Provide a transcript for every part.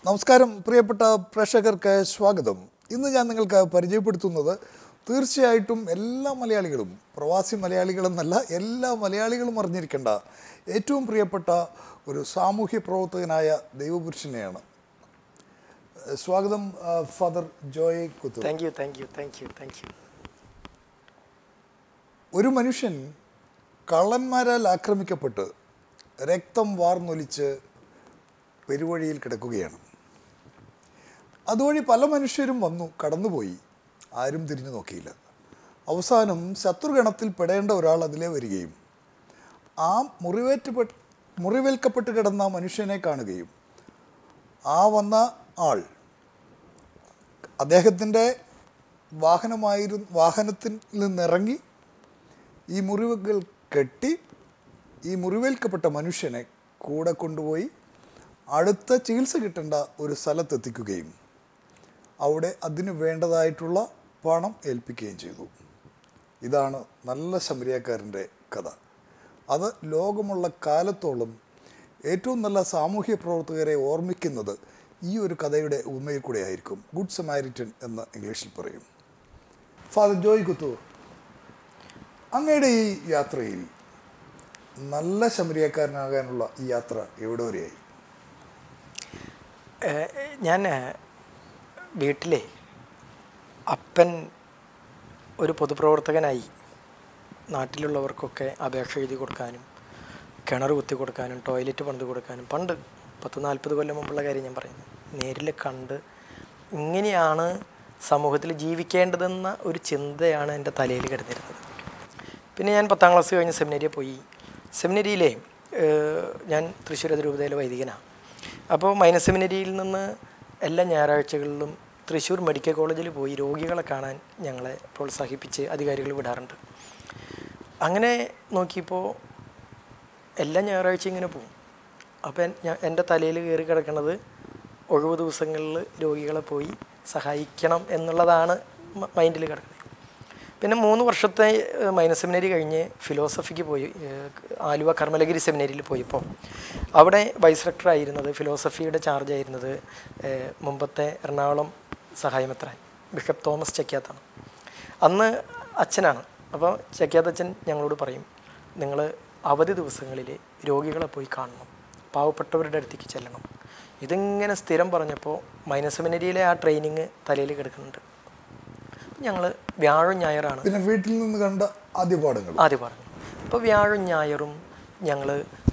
നമസ്കാരം പ്രിയപ്പെട്ട പ്രേക്ഷകർക്ക് സ്വാഗതം ഇന്ന് ഞാൻ നിങ്ങൾക്ക് പരിചയപ്പെടുത്തുന്നത് തീർച്ചയായിട്ടും എല്ലാ മലയാളികളും പ്രവാസി മലയാളികളെന്നല്ല എല്ലാ മലയാളികളും അറിഞ്ഞിരിക്കേണ്ട ഏറ്റവും പ്രിയപ്പെട്ട ഒരു സാമൂഹ്യ പ്രവർത്തകനായ ദൈവപുരുഷനെയാണ് സ്വാഗതം ആ, ഫാദർ ജോയ് കുത്തു thank you thank you thank you thank you ഒരു മനുഷ്യൻ കള്ളന്മാരാൽ ആക്രമിക്കപ്പെട്ട് രക്തം വാർന്നൊലിച്ച് പെരുവഴിയിൽ കിടക്കുകയാണ് അതുവഴി പല മനുഷ്യരും വന്നു കടന്നുപോയി ആരും തിരിഞ്ഞു നോക്കിയില്ല അവസാനം ശത്രുഗണത്തിൽ പെടേണ്ട ഒരാൾ അതിലേ വരികയും ആ മുറിവേറ്റപ്പെട്ട് മുറിവേൽക്കപ്പെട്ട് കിടന്ന മനുഷ്യനെ കാണുകയും ആ വന്ന ആൾ അദ്ദേഹത്തിൻ്റെ വാഹനമായിരുന്നു വാഹനത്തിൽ നിന്നിറങ്ങി ഈ മുറിവുകൾ കെട്ടി ഈ മുറിവേൽക്കപ്പെട്ട മനുഷ്യനെ കൂടെ കൊണ്ടുപോയി അടുത്ത ചികിത്സ കിട്ടേണ്ട ഒരു സ്ഥലത്തെത്തിക്കുകയും അവിടെ അതിന് വേണ്ടതായിട്ടുള്ള പണം ഏൽപ്പിക്കുകയും ചെയ്തു ഇതാണ് നല്ല ശമരിയക്കാരൻ്റെ കഥ അത് ലോകമുള്ള കാലത്തോളം ഏറ്റവും നല്ല സാമൂഹ്യ പ്രവർത്തകരെ ഓർമ്മിക്കുന്നത് ഈ ഒരു കഥയുടെ ഉമ്മയിൽ കൂടെ ആയിരിക്കും ഗുഡ് സമാരിറ്റൻ എന്ന് ഇംഗ്ലീഷിൽ പറയും ഫാദർ ജോയ് കുത്തൂർ അങ്ങയുടെ ഈ യാത്രയിൽ നല്ല ശമരിയക്കാരനാകാനുള്ള ഈ യാത്ര എവിടെ വരെയായി ഏഹ് ഞാൻ ഏഹ്, വീട്ടിലെ അപ്പൻ ഒരു പൊതുപ്രവർത്തകനായി നാട്ടിലുള്ളവർക്കൊക്കെ അപേക്ഷ എഴുതി കൊടുക്കാനും കിണർ കുത്തി കൊടുക്കാനും ടോയ്ലറ്റ് പണിത് കൊടുക്കാനും പണ്ട് പത്ത് നാൽപ്പത് കൊല്ലം മുമ്പുള്ള കാര്യം ഞാൻ പറയുന്നു നേരിൽ കണ്ട് ഇങ്ങനെയാണ് സമൂഹത്തിൽ ജീവിക്കേണ്ടതെന്ന ഒരു ചിന്തയാണ് എൻ്റെ തലയിൽ കിടന്നിരുന്നത് പിന്നെ ഞാൻ പത്താം ക്ലാസ് കഴിഞ്ഞ് സെമിനറിയിൽ പോയി സെമിനറിയിലെ ഏഹ്, ഞാൻ തൃശ്ശൂർ അതിരൂപതയിലെ വൈദികനാണ് അപ്പോൾ മൈനസ് സെമിനറിയിൽ നിന്ന് എല്ലാ ഞായറാഴ്ചകളിലും തൃശ്ശൂർ മെഡിക്കൽ കോളേജിൽ പോയി രോഗികളെ കാണാൻ ഞങ്ങളെ പ്രോത്സാഹിപ്പിച്ച് അധികാരികൾ വിടാറുണ്ട് അങ്ങനെ നോക്കിയപ്പോൾ എല്ലാ ഞായറാഴ്ചയും ഇങ്ങനെ പോകും അപ്പം ഞാൻ എൻ്റെ തലയിൽ കയറി കിടക്കുന്നത് ഒഴിവ് ദിവസങ്ങളിൽ രോഗികളെ പോയി സഹായിക്കണം എന്നുള്ളതാണ് മൈൻഡിൽ കിടക്കുന്നത് പിന്നെ മൂന്ന് വർഷത്തെ ഏഹ്, മൈനസ് സെമിനറി കഴിഞ്ഞ് ഫിലോസഫിക്ക് പോയി ഏഹ്, ആലുവ കർമ്മലഗിരി സെമിനറിയിൽ പോയപ്പോൾ അവിടെ വൈസ് റെക്ടർ ആയിരുന്നത് ഫിലോസഫിയുടെ ചാർജ് ആയിരുന്നത് ഏഹ്, മുമ്പത്തെ എറണാകുളം സഹായമെത്രാൻ ബിഷപ്പ് തോമസ് ചക്യാത്താണ് അന്ന് അച്ഛനാണ് അപ്പോൾ ചക്യാത്തച്ഛൻ ഞങ്ങളോട് പറയും നിങ്ങൾ അവധി ദിവസങ്ങളിൽ രോഗികളെ പോയി കാണണം പാവപ്പെട്ടവരുടെ അടുത്തേക്ക് ചെല്ലണം ഇതിങ്ങനെ സ്ഥിരം പറഞ്ഞപ്പോൾ മൈനസ് സെമിനറിയിലെ ആ ട്രെയിനിങ് തലയിൽ കിടക്കുന്നുണ്ട് ഞങ്ങൾ വ്യാഴം ഞായറാണ് പിന്നെ വീട്ടിൽ നിന്ന് കണ്ട ആദ്യ പാഠങ്ങൾ ആദ്യം പറഞ്ഞു അപ്പോൾ വ്യാഴം ഞായറും ഞങ്ങൾ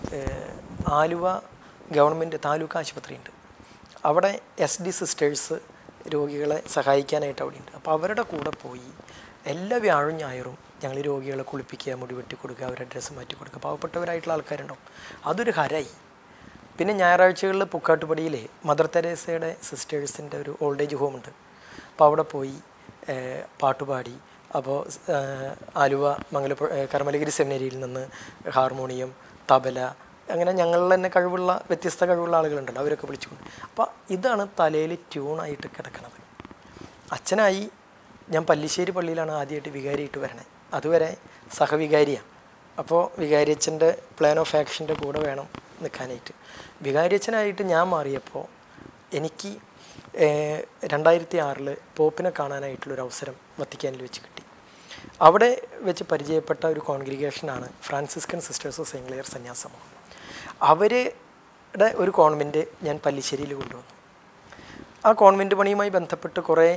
ആലുവ ഗവൺമെൻറ് താലൂക്ക് ആശുപത്രി ഉണ്ട് അവിടെ എസ് ഡി സിസ്റ്റേഴ്സ് രോഗികളെ സഹായിക്കാനായിട്ട് അവിടെ ഉണ്ട് അപ്പോൾ അവരുടെ കൂടെ പോയി എല്ലാ വ്യാഴം ഞായറും ഞങ്ങൾ ഈ രോഗികളെ കുളിപ്പിക്കുക മുടി വെട്ടി കൊടുക്കുക അവരുടെ ഡ്രസ്സ് മാറ്റി കൊടുക്കുക പാവപ്പെട്ടവരായിട്ടുള്ള ആൾക്കാരുണ്ടാവും അതൊരു ഹരായി പിന്നെ ഞായറാഴ്ചകളിൽ പുക്കാട്ടുപടിയിലെ മദർ തെരേസയുടെ സിസ്റ്റേഴ്സിൻ്റെ ഒരു ഓൾഡ് ഏജ് ഹോം ഉണ്ട് അപ്പോൾ അവിടെ പോയി ഏഹ്, പാട്ടുപാടി അപ്പോൾ ഏഹ്, ആലുവ മംഗലപ്പുഴ ഏഹ്, കർമ്മലഗിരി സെമിനറിയിൽ നിന്ന് ഹാർമോണിയം തബല അങ്ങനെ ഞങ്ങളിൽ തന്നെ കഴിവുള്ള വ്യത്യസ്ത കഴിവുള്ള ആളുകളുണ്ടല്ലോ അവരൊക്കെ വിളിച്ചുകൊണ്ട് അപ്പോൾ ഇതാണ് തലയിൽ ട്യൂണായിട്ട് കിടക്കുന്നത് അച്ഛനായി ഞാൻ പല്ലിശ്ശേരി പള്ളിയിലാണ് ആദ്യമായിട്ട് വികാരിയായിട്ട് വരണേ അതുവരെ സഹവികാരിയാണ് അപ്പോൾ വികാരിയച്ഛൻ്റെ പ്ലാൻ ഓഫ് ആക്ഷൻ്റെ കൂടെ വേണം നിൽക്കാനായിട്ട് വികാരിയച്ഛനായിട്ട് ഞാൻ മാറിയപ്പോൾ എനിക്ക് ഏഹ്, രണ്ടായിരത്തി ആറിൽ പോപ്പിനെ കാണാനായിട്ടുള്ളൊരു അവസരം വത്തിക്കാനിൽ വെച്ച് കിട്ടി അവിടെ വെച്ച് പരിചയപ്പെട്ട ഒരു കോൺഗ്രിഗേഷനാണ് Franciscan sisters of saint Clare സന്യാസമോ അവരുടെ ഒരു കോൺവെൻറ്റ് ഞാൻ പല്ലിശ്ശേരിയിൽ കൊണ്ടുവന്നു ആ കോൺവെൻറ്റ് പണിയുമായി ബന്ധപ്പെട്ട് കുറേ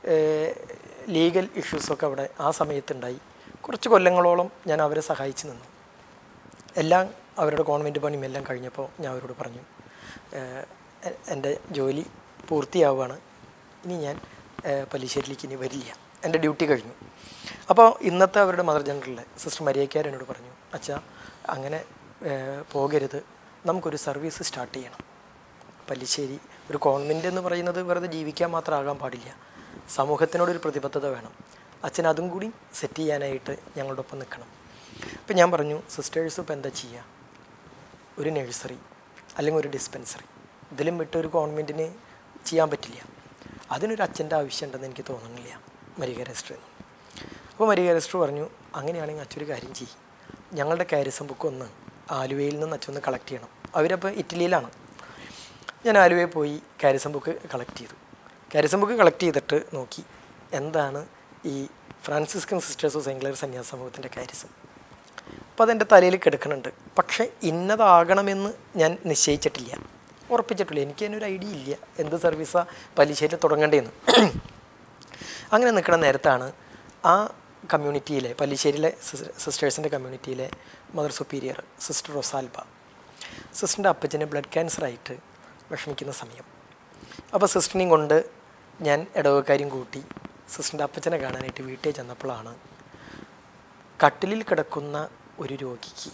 ലീഗൽ ഇഷ്യൂസൊക്കെ അവിടെ ആ സമയത്തുണ്ടായി കുറച്ച് കൊല്ലങ്ങളോളം ഞാൻ അവരെ സഹായിച്ചു നിന്നു എല്ലാം അവരുടെ കോൺവെൻറ്റ് പണിയും എല്ലാം കഴിഞ്ഞപ്പോൾ ഞാൻ അവരോട് പറഞ്ഞു ഏഹ്, എ- എൻ്റെ ജോലി പൂർത്തിയാവുകയാണ് ഇനി ഞാൻ ഏഹ്, പല്ലിശ്ശേരിയിലേക്ക് ഇനി വരില്ല എൻ്റെ ഡ്യൂട്ടി കഴിഞ്ഞു അപ്പോൾ ഇന്നത്തെ അവരുടെ മദർ ജനറലിലെ സിസ്റ്റർ മരിയക്കാർ എന്നോട് പറഞ്ഞു അച്ഛാ അങ്ങനെ ഏഹ്, പോകരുത് നമുക്കൊരു സർവീസ് സ്റ്റാർട്ട് ചെയ്യണം പല്ലിശ്ശേരി ഒരു കോൺവെൻറ്റ് എന്ന് പറയുന്നത് വെറുതെ ജീവിക്കാൻ മാത്രമാകാൻ പാടില്ല സമൂഹത്തിനോടൊരു പ്രതിബദ്ധത വേണം അച്ഛൻ അതും കൂടി സെറ്റ് ചെയ്യാനായിട്ട് ഞങ്ങളുടെ ഒപ്പം നിൽക്കണം അപ്പം ഞാൻ പറഞ്ഞു സിസ്റ്റേഴ്സ് ഇപ്പോൾ എന്താ ചെയ്യുക ഒരു നഴ്സറി അല്ലെങ്കിൽ ഒരു ഡിസ്പെൻസറി ഇതിലും വിട്ട് ഒരു ഗവൺമെൻറ്റിന് ചെയ്യാൻ പറ്റില്ല അതിനൊരു അച്ഛൻ്റെ ആവശ്യമുണ്ടെന്ന് എനിക്ക് തോന്നുന്നില്ല മരിക രജിസ്റ്റർ അപ്പോൾ മരിക രജിസ്റ്റർ പറഞ്ഞു അങ്ങനെയാണെങ്കിൽ അച്ഛൻ ഒരു കാര്യം ചെയ്യും ഞങ്ങളുടെ കാരിസം ബുക്ക് ഒന്ന് ആലുവയിൽ നിന്ന് അച്ഛൻ ഒന്ന് കളക്ട് ചെയ്യണം അവരപ്പോൾ ഇറ്റലിയിലാണ് ഞാൻ ആലുവയിൽ പോയി കാരിസം ബുക്ക് കളക്ട് ചെയ്തു കാരിസം ബുക്ക് കളക്ട് ചെയ്തിട്ട് നോക്കി എന്താണ് ഈ ഫ്രാൻസിസ്കൻ സിസ്റ്റേഴ്സ് ഓഫ് സെൻഗ്ലർ സന്യാസ സമൂഹത്തിൻ്റെ കാരിസം അപ്പോൾ അതെൻ്റെ തലയിൽ കിടക്കുന്നുണ്ട് പക്ഷേ ഇന്നതാകണമെന്ന് ഞാൻ നിശ്ചയിച്ചിട്ടില്ല ഉറപ്പിച്ചിട്ടില്ല എനിക്ക് അതിനൊരു ഐഡിയ ഇല്ല എന്ത് സർവീസാണ് പലിശയിൽ തുടങ്ങേണ്ടതെന്ന് അങ്ങനെ നിൽക്കുന്ന നേരത്താണ് ആ കമ്മ്യൂണിറ്റിയിലെ പല്ലിശ്ശേരിയിലെ സിസ്റ്റേഴ്സിൻ്റെ കമ്മ്യൂണിറ്റിയിലെ മദർ സുപ്പീരിയർ സിസ്റ്റർ റൊസാൽബ സിസ്റ്ററിൻ്റെ അപ്പച്ചന് ബ്ലഡ് ക്യാൻസറായിട്ട് വിഷമിക്കുന്ന സമയം അപ്പോൾ സിസ്റ്ററിനെയും കൊണ്ട് ഞാൻ ഇടവക്കാരും കൂട്ടി സിസ്റ്ററിൻ്റെ അപ്പച്ചനെ കാണാനായിട്ട് വീട്ടിൽ ചെന്നപ്പോഴാണ് കട്ടിലിൽ കിടക്കുന്ന ഒരു രോഗിക്ക്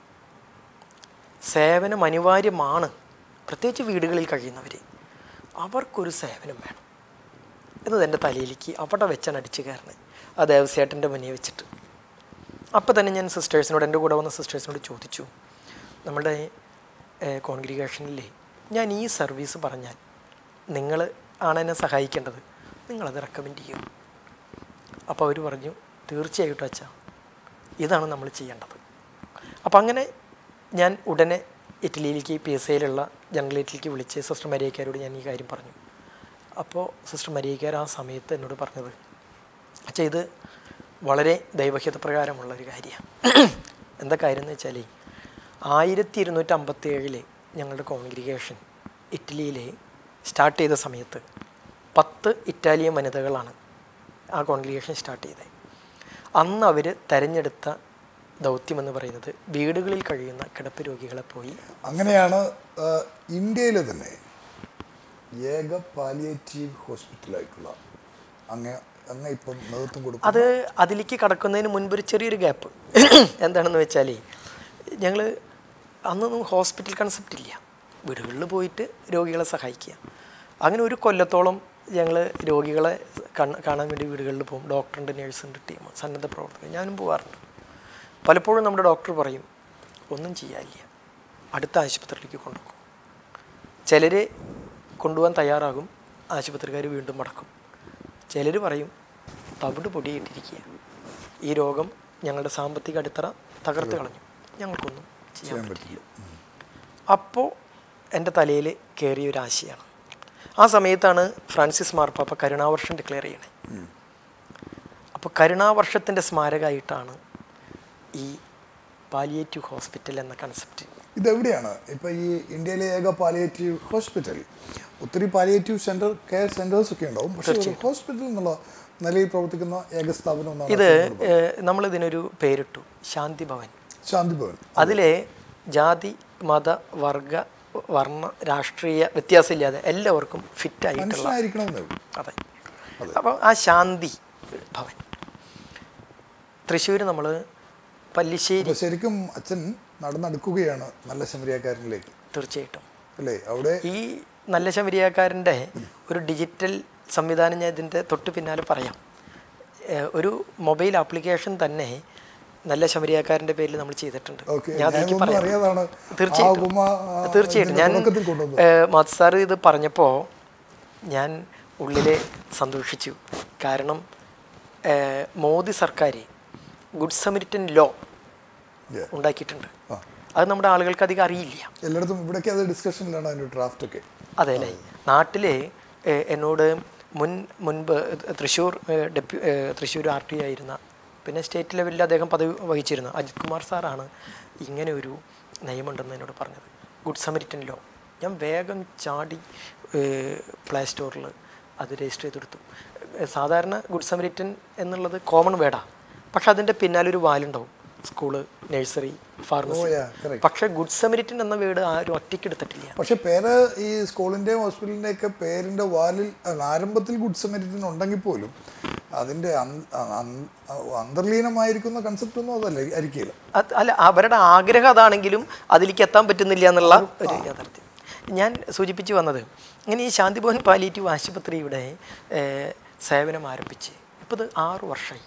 സേവനം അനിവാര്യമാണ് പ്രത്യേകിച്ച് വീടുകളിൽ കഴിയുന്നവർ അവർക്കൊരു സേവനം വേണം എന്നത് എൻ്റെ തലയിലേക്ക് അവിടെ വെച്ചാണ് അടിച്ചു കയറുന്നത് ആ ദേവസ്യേട്ടൻ്റെ മുന്നിൽ വെച്ചിട്ട് അപ്പോൾ തന്നെ ഞാൻ സിസ്റ്റേഴ്സിനോട് എൻ്റെ കൂടെ വന്ന സിസ്റ്റേഴ്സിനോട് ചോദിച്ചു നമ്മുടെ കോൺഗ്രിഗേഷനിലെ ഞാൻ ഈ സർവീസ് പറഞ്ഞാൽ നിങ്ങൾ ആണ് എന്നെ സഹായിക്കേണ്ടത് നിങ്ങളത് റെക്കമെൻഡ് ചെയ്യും അപ്പോൾ അവർ പറഞ്ഞു തീർച്ചയായിട്ടും അച്ഛാ ഇതാണ് നമ്മൾ ചെയ്യേണ്ടത് അപ്പം അങ്ങനെ ഞാൻ ഉടനെ ഇറ്റലിയിലേക്ക് പി എസ് ഐയിലുള്ള ജനറലേറ്റിലേക്ക് വിളിച്ച് സിസ്റ്റർ മരിയക്കാരോട് ഞാൻ ഈ കാര്യം പറഞ്ഞു അപ്പോൾ സിസ്റ്റർ മരിയക്കാർ ആ സമയത്ത് എന്നോട് പറഞ്ഞത് അച്ഛാ ഇത് വളരെ ദൈവഹിത പ്രകാരമുള്ള ഒരു കാര്യമാണ് എന്താ കാര്യം എന്ന് വെച്ചാൽ ആയിരത്തി ഇരുന്നൂറ്റി അമ്പത്തി ഏഴില് ഞങ്ങളുടെ കോൺഗ്രിഗേഷൻ ഇറ്റലിയിലെ സ്റ്റാർട്ട് ചെയ്ത സമയത്ത് പത്ത് ഇറ്റാലിയൻ വനിതകളാണ് ആ കോൺഗ്രിഗേഷൻ സ്റ്റാർട്ട് ചെയ്തത് അന്ന് അവർ തെരഞ്ഞെടുത്ത ദൗത്യം എന്ന് പറയുന്നത് വീടുകളിൽ കഴിയുന്ന കിടപ്പ് രോഗികളെ പോയി അങ്ങനെയാണ് ആ, ഇന്ത്യയിലെ തന്നെ ഏക പാലിയേറ്റീവ് ഹോസ്പിറ്റലായിട്ടുള്ള അങ്ങ് അങ്ങ് ഇപ്പം നേതൃത്വം കൊടുക്കും അത് അതിലേക്ക് കടക്കുന്നതിന് മുൻപ് ഒരു ചെറിയൊരു ഗ്യാപ്പ് എന്താണെന്ന് വെച്ചാൽ ഞങ്ങൾ അന്നൊന്നും ഹോസ്പിറ്റൽ കൺസെപ്റ്റ് ഇല്ല വീടുകളിൽ പോയിട്ട് രോഗികളെ സഹായിക്കുക അങ്ങനെ ഒരു കൊല്ലത്തോളം ഞങ്ങൾ രോഗികളെ കണ്ണ് കാണാൻ വേണ്ടി വീടുകളിൽ പോകും ഡോക്ടറുണ്ട് നേഴ്സുണ്ട് ടീം സന്നദ്ധ പ്രവർത്തകർ ഞാനും പോകാറുണ്ട് പലപ്പോഴും നമ്മുടെ ഡോക്ടർ പറയും ഒന്നും ചെയ്യാനില്ല അടുത്ത ആശുപത്രിയിലേക്ക് കൊണ്ടുപോകും ചിലർ കൊണ്ടുപോകാൻ തയ്യാറാകും ആശുപത്രിക്കാർ വീണ്ടും മടക്കും ചിലർ പറയും തവിട് പൊടിയിട്ടിരിക്കുക ഈ രോഗം ഞങ്ങളുടെ സാമ്പത്തിക അടിത്തറ തകർത്ത് കളഞ്ഞു ഞങ്ങൾക്കൊന്നും ചെയ്യാൻ ചെയ്യാൻ പറ്റില്ല പറ്റില്ല അപ്പോൾ എൻ്റെ തലയിൽ കയറിയ ഒരു ആശയമാണ് ആ സമയത്താണ് ഫ്രാൻസിസ് മാർപ്പാപ്പ കരുണാവർഷം ഡിക്ലെയർ ചെയ്യണത് അപ്പോൾ കരുണാവർഷത്തിൻ്റെ സ്മാരകമായിട്ടാണ് ഈ പാലിയേറ്റീവ് ഹോസ്പിറ്റൽ എന്ന കൺസെപ്റ്റ് ഇതെവിടെയാണ് ഇപ്പം ഈ ഇന്ത്യയിലെ ഏക പാലിയേറ്റീവ് ഹോസ്പിറ്റൽ ഒത്തിരി പാലിയേറ്റീവ് സെൻറ്റർ കെയർ സെൻറ്റേഴ്സ് ഒക്കെ ഉണ്ടാവും പക്ഷേ ഒരു ഹോസ്പിറ്റൽ എന്നുള്ള നിലയിൽ പ്രവർത്തിക്കുന്ന ഏക സ്ഥാപനം എന്നാണ് ഇത് ഏഹ്, നമ്മളിതിനൊരു പേരിട്ടു ശാന്തി ഭവൻ ശാന്തി ഭവൻ അതിലെ ജാതി മത വർഗ വർണ്ണ രാഷ്ട്രീയ വ്യത്യാസമില്ലാതെ എല്ലാവർക്കും ഫിറ്റായിട്ടുള്ള മനുഷ്യനായിരിക്കണമെന്നേ ഉള്ളൂ അതെ അപ്പോൾ ആ ശാന്തി ഭവൻ തൃശ്ശൂർ നമ്മൾ പല്ലിശ്ശേരി അപ്പോൾ ശരിക്കും അച്ഛൻ നടന്നെടുക്കുകയാണ് നല്ല ശമരിയാക്കാരനിലേക്ക് തീർച്ചയായിട്ടും അല്ലേ അവിടെ ഈ നല്ല ശമരിയാക്കാരൻ്റെ ഒരു ഡിജിറ്റൽ സംവിധാനം ഞാൻ ഇതിൻ്റെ തൊട്ട് പിന്നാലെ പറയാം ഏഹ് ഒരു മൊബൈൽ ആപ്ലിക്കേഷൻ തന്നെ നല്ല ശമരിയാക്കാരൻ്റെ പേരിൽ നമ്മൾ ചെയ്തിട്ടുണ്ട് ഓക്കെ ഞാൻ അതിലേക്ക് ഞാനൊന്നും പറയാം അറിയാതാണ് തീർച്ചയായിട്ടും. ആ ഉപമ, ആ, തീർച്ചയായിട്ടും ഇതിന്റെ ഞാൻ തുടക്കത്തിൽ കൊണ്ടുവന്നത് ഏഹ്, മാത്ത് സാറ് ഇത് പറഞ്ഞപ്പോൾ ഞാൻ ഉള്ളിലെ സന്തോഷിച്ചു കാരണം ഏഹ്, മോദി സർക്കാർ ഗുഡ് സമരിറ്റൻ ലോ Yeah. ഉണ്ടാക്കിയിട്ടുണ്ട് ആ. അത് നമ്മുടെ ആളുകൾക്ക് അധികം അറിയില്ല എല്ലായിടത്തും ഇവിടേക്ക് അത് ഡിസ്കഷനിലാണ് അതിൻ്റെ ഡ്രാഫ്റ്റ് ഒക്കെ അതെ അല്ലേ നാട്ടിൽ എന്നോട് മുൻ മുൻപ് തൃശ്ശൂർ ഏഹ്, ഡെപ്യൂ ഏഹ്, തൃശ്ശൂർ ആർ ടി ആയിരുന്ന പിന്നെ സ്റ്റേറ്റ് ലെവലിൽ അദ്ദേഹം പദവി വഹിച്ചിരുന്ന അജിത് കുമാർ സാറാണ് ഇങ്ങനെ ഒരു നയമുണ്ടെന്ന് എന്നോട് പറഞ്ഞത് ഗുഡ് സമരിറ്റൻ ലോ ഞാൻ വേഗം ചാടി പ്ലേ സ്റ്റോറിൽ അത് രജിസ്റ്റർ ചെയ്തെടുത്തു ഏഹ്, സാധാരണ ഗുഡ് സമരിറ്റൻ എന്നുള്ളത് കോമൺ വേർഡാണ് പക്ഷെ അതിൻ്റെ പിന്നാലൊരു വാലുണ്ടാവും school nursery pharmacy yeah, correct. പക്ഷെ ഗുഡ് സമരിറ്റൻ എന്ന വീട് ആരും ഒറ്റയ്ക്ക് എടുത്തിട്ടില്ല പക്ഷെ പേര് ഈ സ്കൂളിൻ്റെയും ഹോസ്പിറ്റലിൻ്റെയും ഒക്കെ പേരിൻ്റെ വാലിൽ അല്ല, ആരംഭത്തിൽ ഗുഡ് സമരിറ്റിന് ഉണ്ടെങ്കിൽ പോലും അതിൻ്റെ അന്ത- അന്ത- അന്തർലീനമായിരിക്കുന്ന കൺസെപ്റ്റ് ഒന്നും അതല്ല ആയിരിക്കില്ല അത് അല്ല അവരുടെ ആഗ്രഹം അതാണെങ്കിലും അതിലേക്ക് എത്താൻ പറ്റുന്നില്ല എന്നുള്ള ഒരു യാഥാർത്ഥ്യം ഞാൻ സൂചിപ്പിച്ചു വന്നത് ഇങ്ങനെ ഈ ശാന്തിഭവൻ പാലിയേറ്റീവ് ആശുപത്രിയുടെ ഏഹ്, സേവനം ആരംഭിച്ച് ഇപ്പോൾ ഇത് ആറു വർഷമായി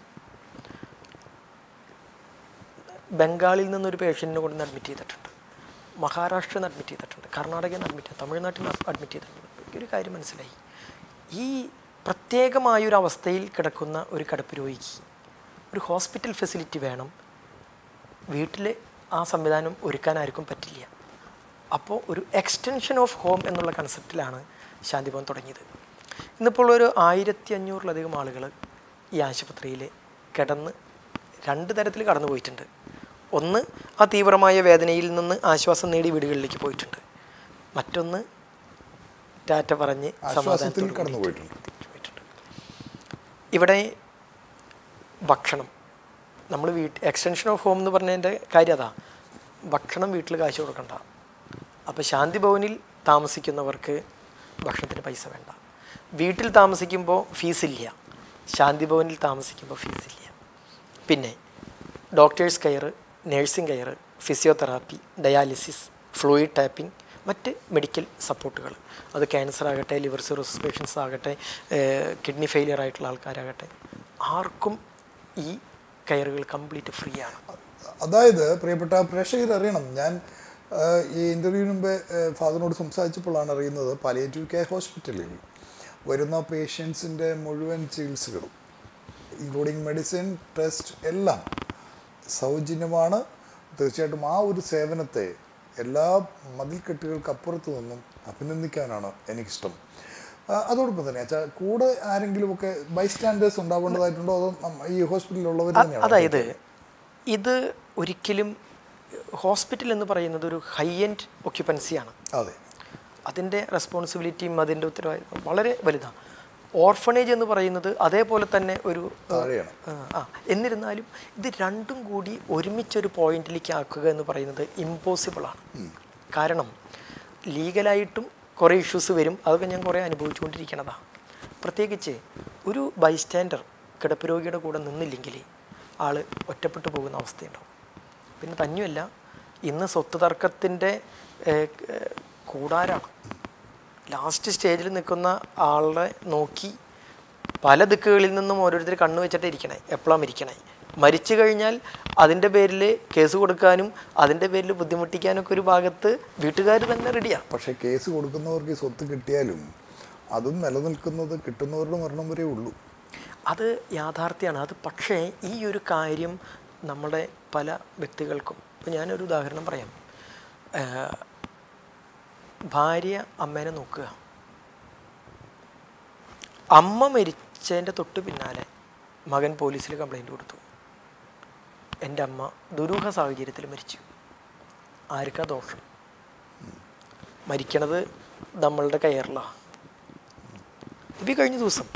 ബംഗാളിൽ നിന്നൊരു പേഷ്യൻറ്റിനെ കൊണ്ട് അഡ്മിറ്റ് ചെയ്തിട്ടുണ്ട് മഹാരാഷ്ട്രയിൽ നിന്ന് അഡ്മിറ്റ് ചെയ്തിട്ടുണ്ട് കർണാടകയിൽ നിന്ന് അഡ്മിറ്റ് തമിഴ്നാട്ടിൽ നിന്ന് അഡ്മിറ്റ് ചെയ്തിട്ടുണ്ട് എനിക്ക് ഒരു കാര്യം മനസ്സിലായി ഈ പ്രത്യേകമായൊരു അവസ്ഥയിൽ കിടക്കുന്ന ഒരു കിടപ്പ് രോഗിക്ക് ഒരു ഹോസ്പിറ്റൽ ഫെസിലിറ്റി വേണം വീട്ടിൽ ആ സംവിധാനം ഒരുക്കാൻ ആർക്കും പറ്റില്ല അപ്പോൾ ഒരു എക്സ്റ്റൻഷൻ ഓഫ് ഹോം എന്നുള്ള കൺസെപ്റ്റിലാണ് ശാന്തിഭവൻ തുടങ്ങിയത് ഇന്നിപ്പോൾ ഒരു ആയിരത്തി അഞ്ഞൂറിലധികം ആളുകൾ ഈ ആശുപത്രിയിൽ കിടന്ന് രണ്ട് തരത്തിൽ കടന്നു പോയിട്ടുണ്ട് ഒന്ന് ആ തീവ്രമായ വേദനയിൽ നിന്ന് ആശ്വാസം നേടി വീടുകളിലേക്ക് പോയിട്ടുണ്ട് മറ്റൊന്ന് ടാറ്റ പറഞ്ഞ് ആശ്വാസത്തിൽ സമാധാനത്തോടു കൂടി കടന്നു പോയിട്ടുണ്ട് പോയിട്ടുണ്ട് ഇവിടെ ഭക്ഷണം നമ്മൾ വീട്ട് എക്സ്റ്റൻഷൻ ഓഫ് ഹോം എന്ന് പറഞ്ഞതിൻ്റെ കാര്യം അതാ ഭക്ഷണം വീട്ടിൽ കാശ് കൊടുക്കണ്ട അപ്പോൾ ശാന്തി ഭവനിൽ താമസിക്കുന്നവർക്ക് ഭക്ഷണത്തിന് പൈസ വേണ്ട വീട്ടിൽ താമസിക്കുമ്പോൾ ഫീസില്ല ശാന്തി ഭവനിൽ താമസിക്കുമ്പോൾ ഫീസില്ല പിന്നെ doctors care nursing care physiotherapy dialysis fluid tapping മറ്റ് മെഡിക്കൽ സപ്പോർട്ടുകൾ അത് ക്യാൻസർ ആകട്ടെ ലിവർ സിറോസിസ് പേഷ്യൻസ് ആകട്ടെ കിഡ്നി ഫെയിലിയർ ആയിട്ടുള്ള ആൾക്കാരാകട്ടെ ആർക്കും ഈ കെയറുകൾ കംപ്ലീറ്റ് ഫ്രീ ആണ് അതായത് പ്രിയപ്പെട്ട പ്രേക്ഷകർ അറിയണം ഞാൻ ആ, ഈ ഇൻ്റർവ്യൂവിന് മുമ്പേ ആ, ഫാദറിനോട് സംസാരിച്ചപ്പോഴാണ് അറിയുന്നത് പാലിയേറ്റീവ് കെയർ ഹോസ്പിറ്റലിൽ വരുന്ന പേഷ്യൻസിൻ്റെ മുഴുവൻ ചികിത്സകളും ഇൻക്ലൂഡിങ് മെഡിസിൻ ടെസ്റ്റ് എല്ലാം സൗജന്യമാണ് തീർച്ചയായിട്ടും ആ ഒരു സേവനത്തെ എല്ലാ മതിൽക്കെട്ടുകൾക്ക് അപ്പുറത്ത് നിന്നും അഭിനന്ദിക്കാനാണ് എനിക്കിഷ്ടം ആ, അതോടൊപ്പം തന്നെ അച്ഛാ കൂടെ ആരെങ്കിലുമൊക്കെ ബൈസ്റ്റാൻഡേഴ്സ് ഉണ്ടാവേണ്ടതായിട്ടുണ്ടോ അതോ നമ്മ- ഈ ഹോസ്പിറ്റലിലുള്ളവർ തന്നെയാണോ അതായത് ഇത് ഒരിക്കലും ഹോസ്പിറ്റൽ എന്ന് പറയുന്നത് ഒരു ഹൈ എൻഡ് ഒക്യുപ്പൻസിയാണ് അതെ അതിൻ്റെ റെസ്പോൺസിബിലിറ്റിയും അതിൻ്റെ ഉത്തരവാദിത്വം വളരെ വലുതാണ് ഓർഫണേജ് എന്ന് പറയുന്നത് അതേപോലെ തന്നെ ഒരു താഴെയാണ് ആ, ആ എന്നിരുന്നാലും ഇത് രണ്ടും കൂടി ഒരുമിച്ചൊരു പോയിന്റിലേക്ക് ആക്കുക എന്ന് പറയുന്നത് ഇമ്പോസിബിളാണ് കാരണം ലീഗലായിട്ടും കുറേ ഇഷ്യൂസ് വരും അതൊക്കെ ഞാൻ കുറേ അനുഭവിച്ചുകൊണ്ടിരിക്കണതാണ് പ്രത്യേകിച്ച് ഒരു ബൈസ്റ്റാൻഡർ കിടപ്പ് രോഗിയുടെ കൂടെ നിന്നില്ലെങ്കിൽ ആൾ ഒറ്റപ്പെട്ടു പോകുന്ന അവസ്ഥയുണ്ടാവും പിന്നെ തന്നെയല്ല ഇന്ന് സ്വത്ത് തർക്കത്തിൻ്റെ കൂടാരാണ് ലാസ്റ്റ് സ്റ്റേജിൽ നിൽക്കുന്ന ആളെ നോക്കി പല ദിക്കുകളിൽ നിന്നും ഓരോരുത്തർ കണ്ണു വെച്ചിട്ട് ഇരിക്കണേ എപ്പോഴാണ് മരിക്കണേ മരിച്ചു കഴിഞ്ഞാൽ അതിൻ്റെ പേരിൽ കേസ് കൊടുക്കാനും അതിൻ്റെ പേരിൽ ബുദ്ധിമുട്ടിക്കാനൊക്കെ ഒരു ഭാഗത്ത് വീട്ടുകാർ തന്നെ റെഡിയാണ് പക്ഷേ കേസ് കൊടുക്കുന്നവർക്ക് ഈ സ്വത്ത് കിട്ടിയാലും അതും നിലനിൽക്കുന്നത് കിട്ടുന്നവരുടെ മരണം വരെ ഉള്ളൂ അത് യാഥാർത്ഥ്യമാണ് അത് പക്ഷേ ഈ ഒരു കാര്യം നമ്മുടെ പല വ്യക്തികൾക്കും ഇപ്പം ഞാനൊരു ഉദാഹരണം പറയാം ഏഹ്, ഭാര്യ അമ്മേനെ നോക്കുക അമ്മ മരിച്ചതിൻ്റെ തൊട്ട് പിന്നാലെ മകൻ പോലീസിൽ കംപ്ലൈൻറ്റ് കൊടുത്തു എൻ്റെ അമ്മ ദുരൂഹ സാഹചര്യത്തിൽ മരിച്ചു ആർക്കാ ദോഷം മരിക്കണത് നമ്മളുടെ കയറിലാണ് ഇപ്പം ഈ കഴിഞ്ഞ ദിവസം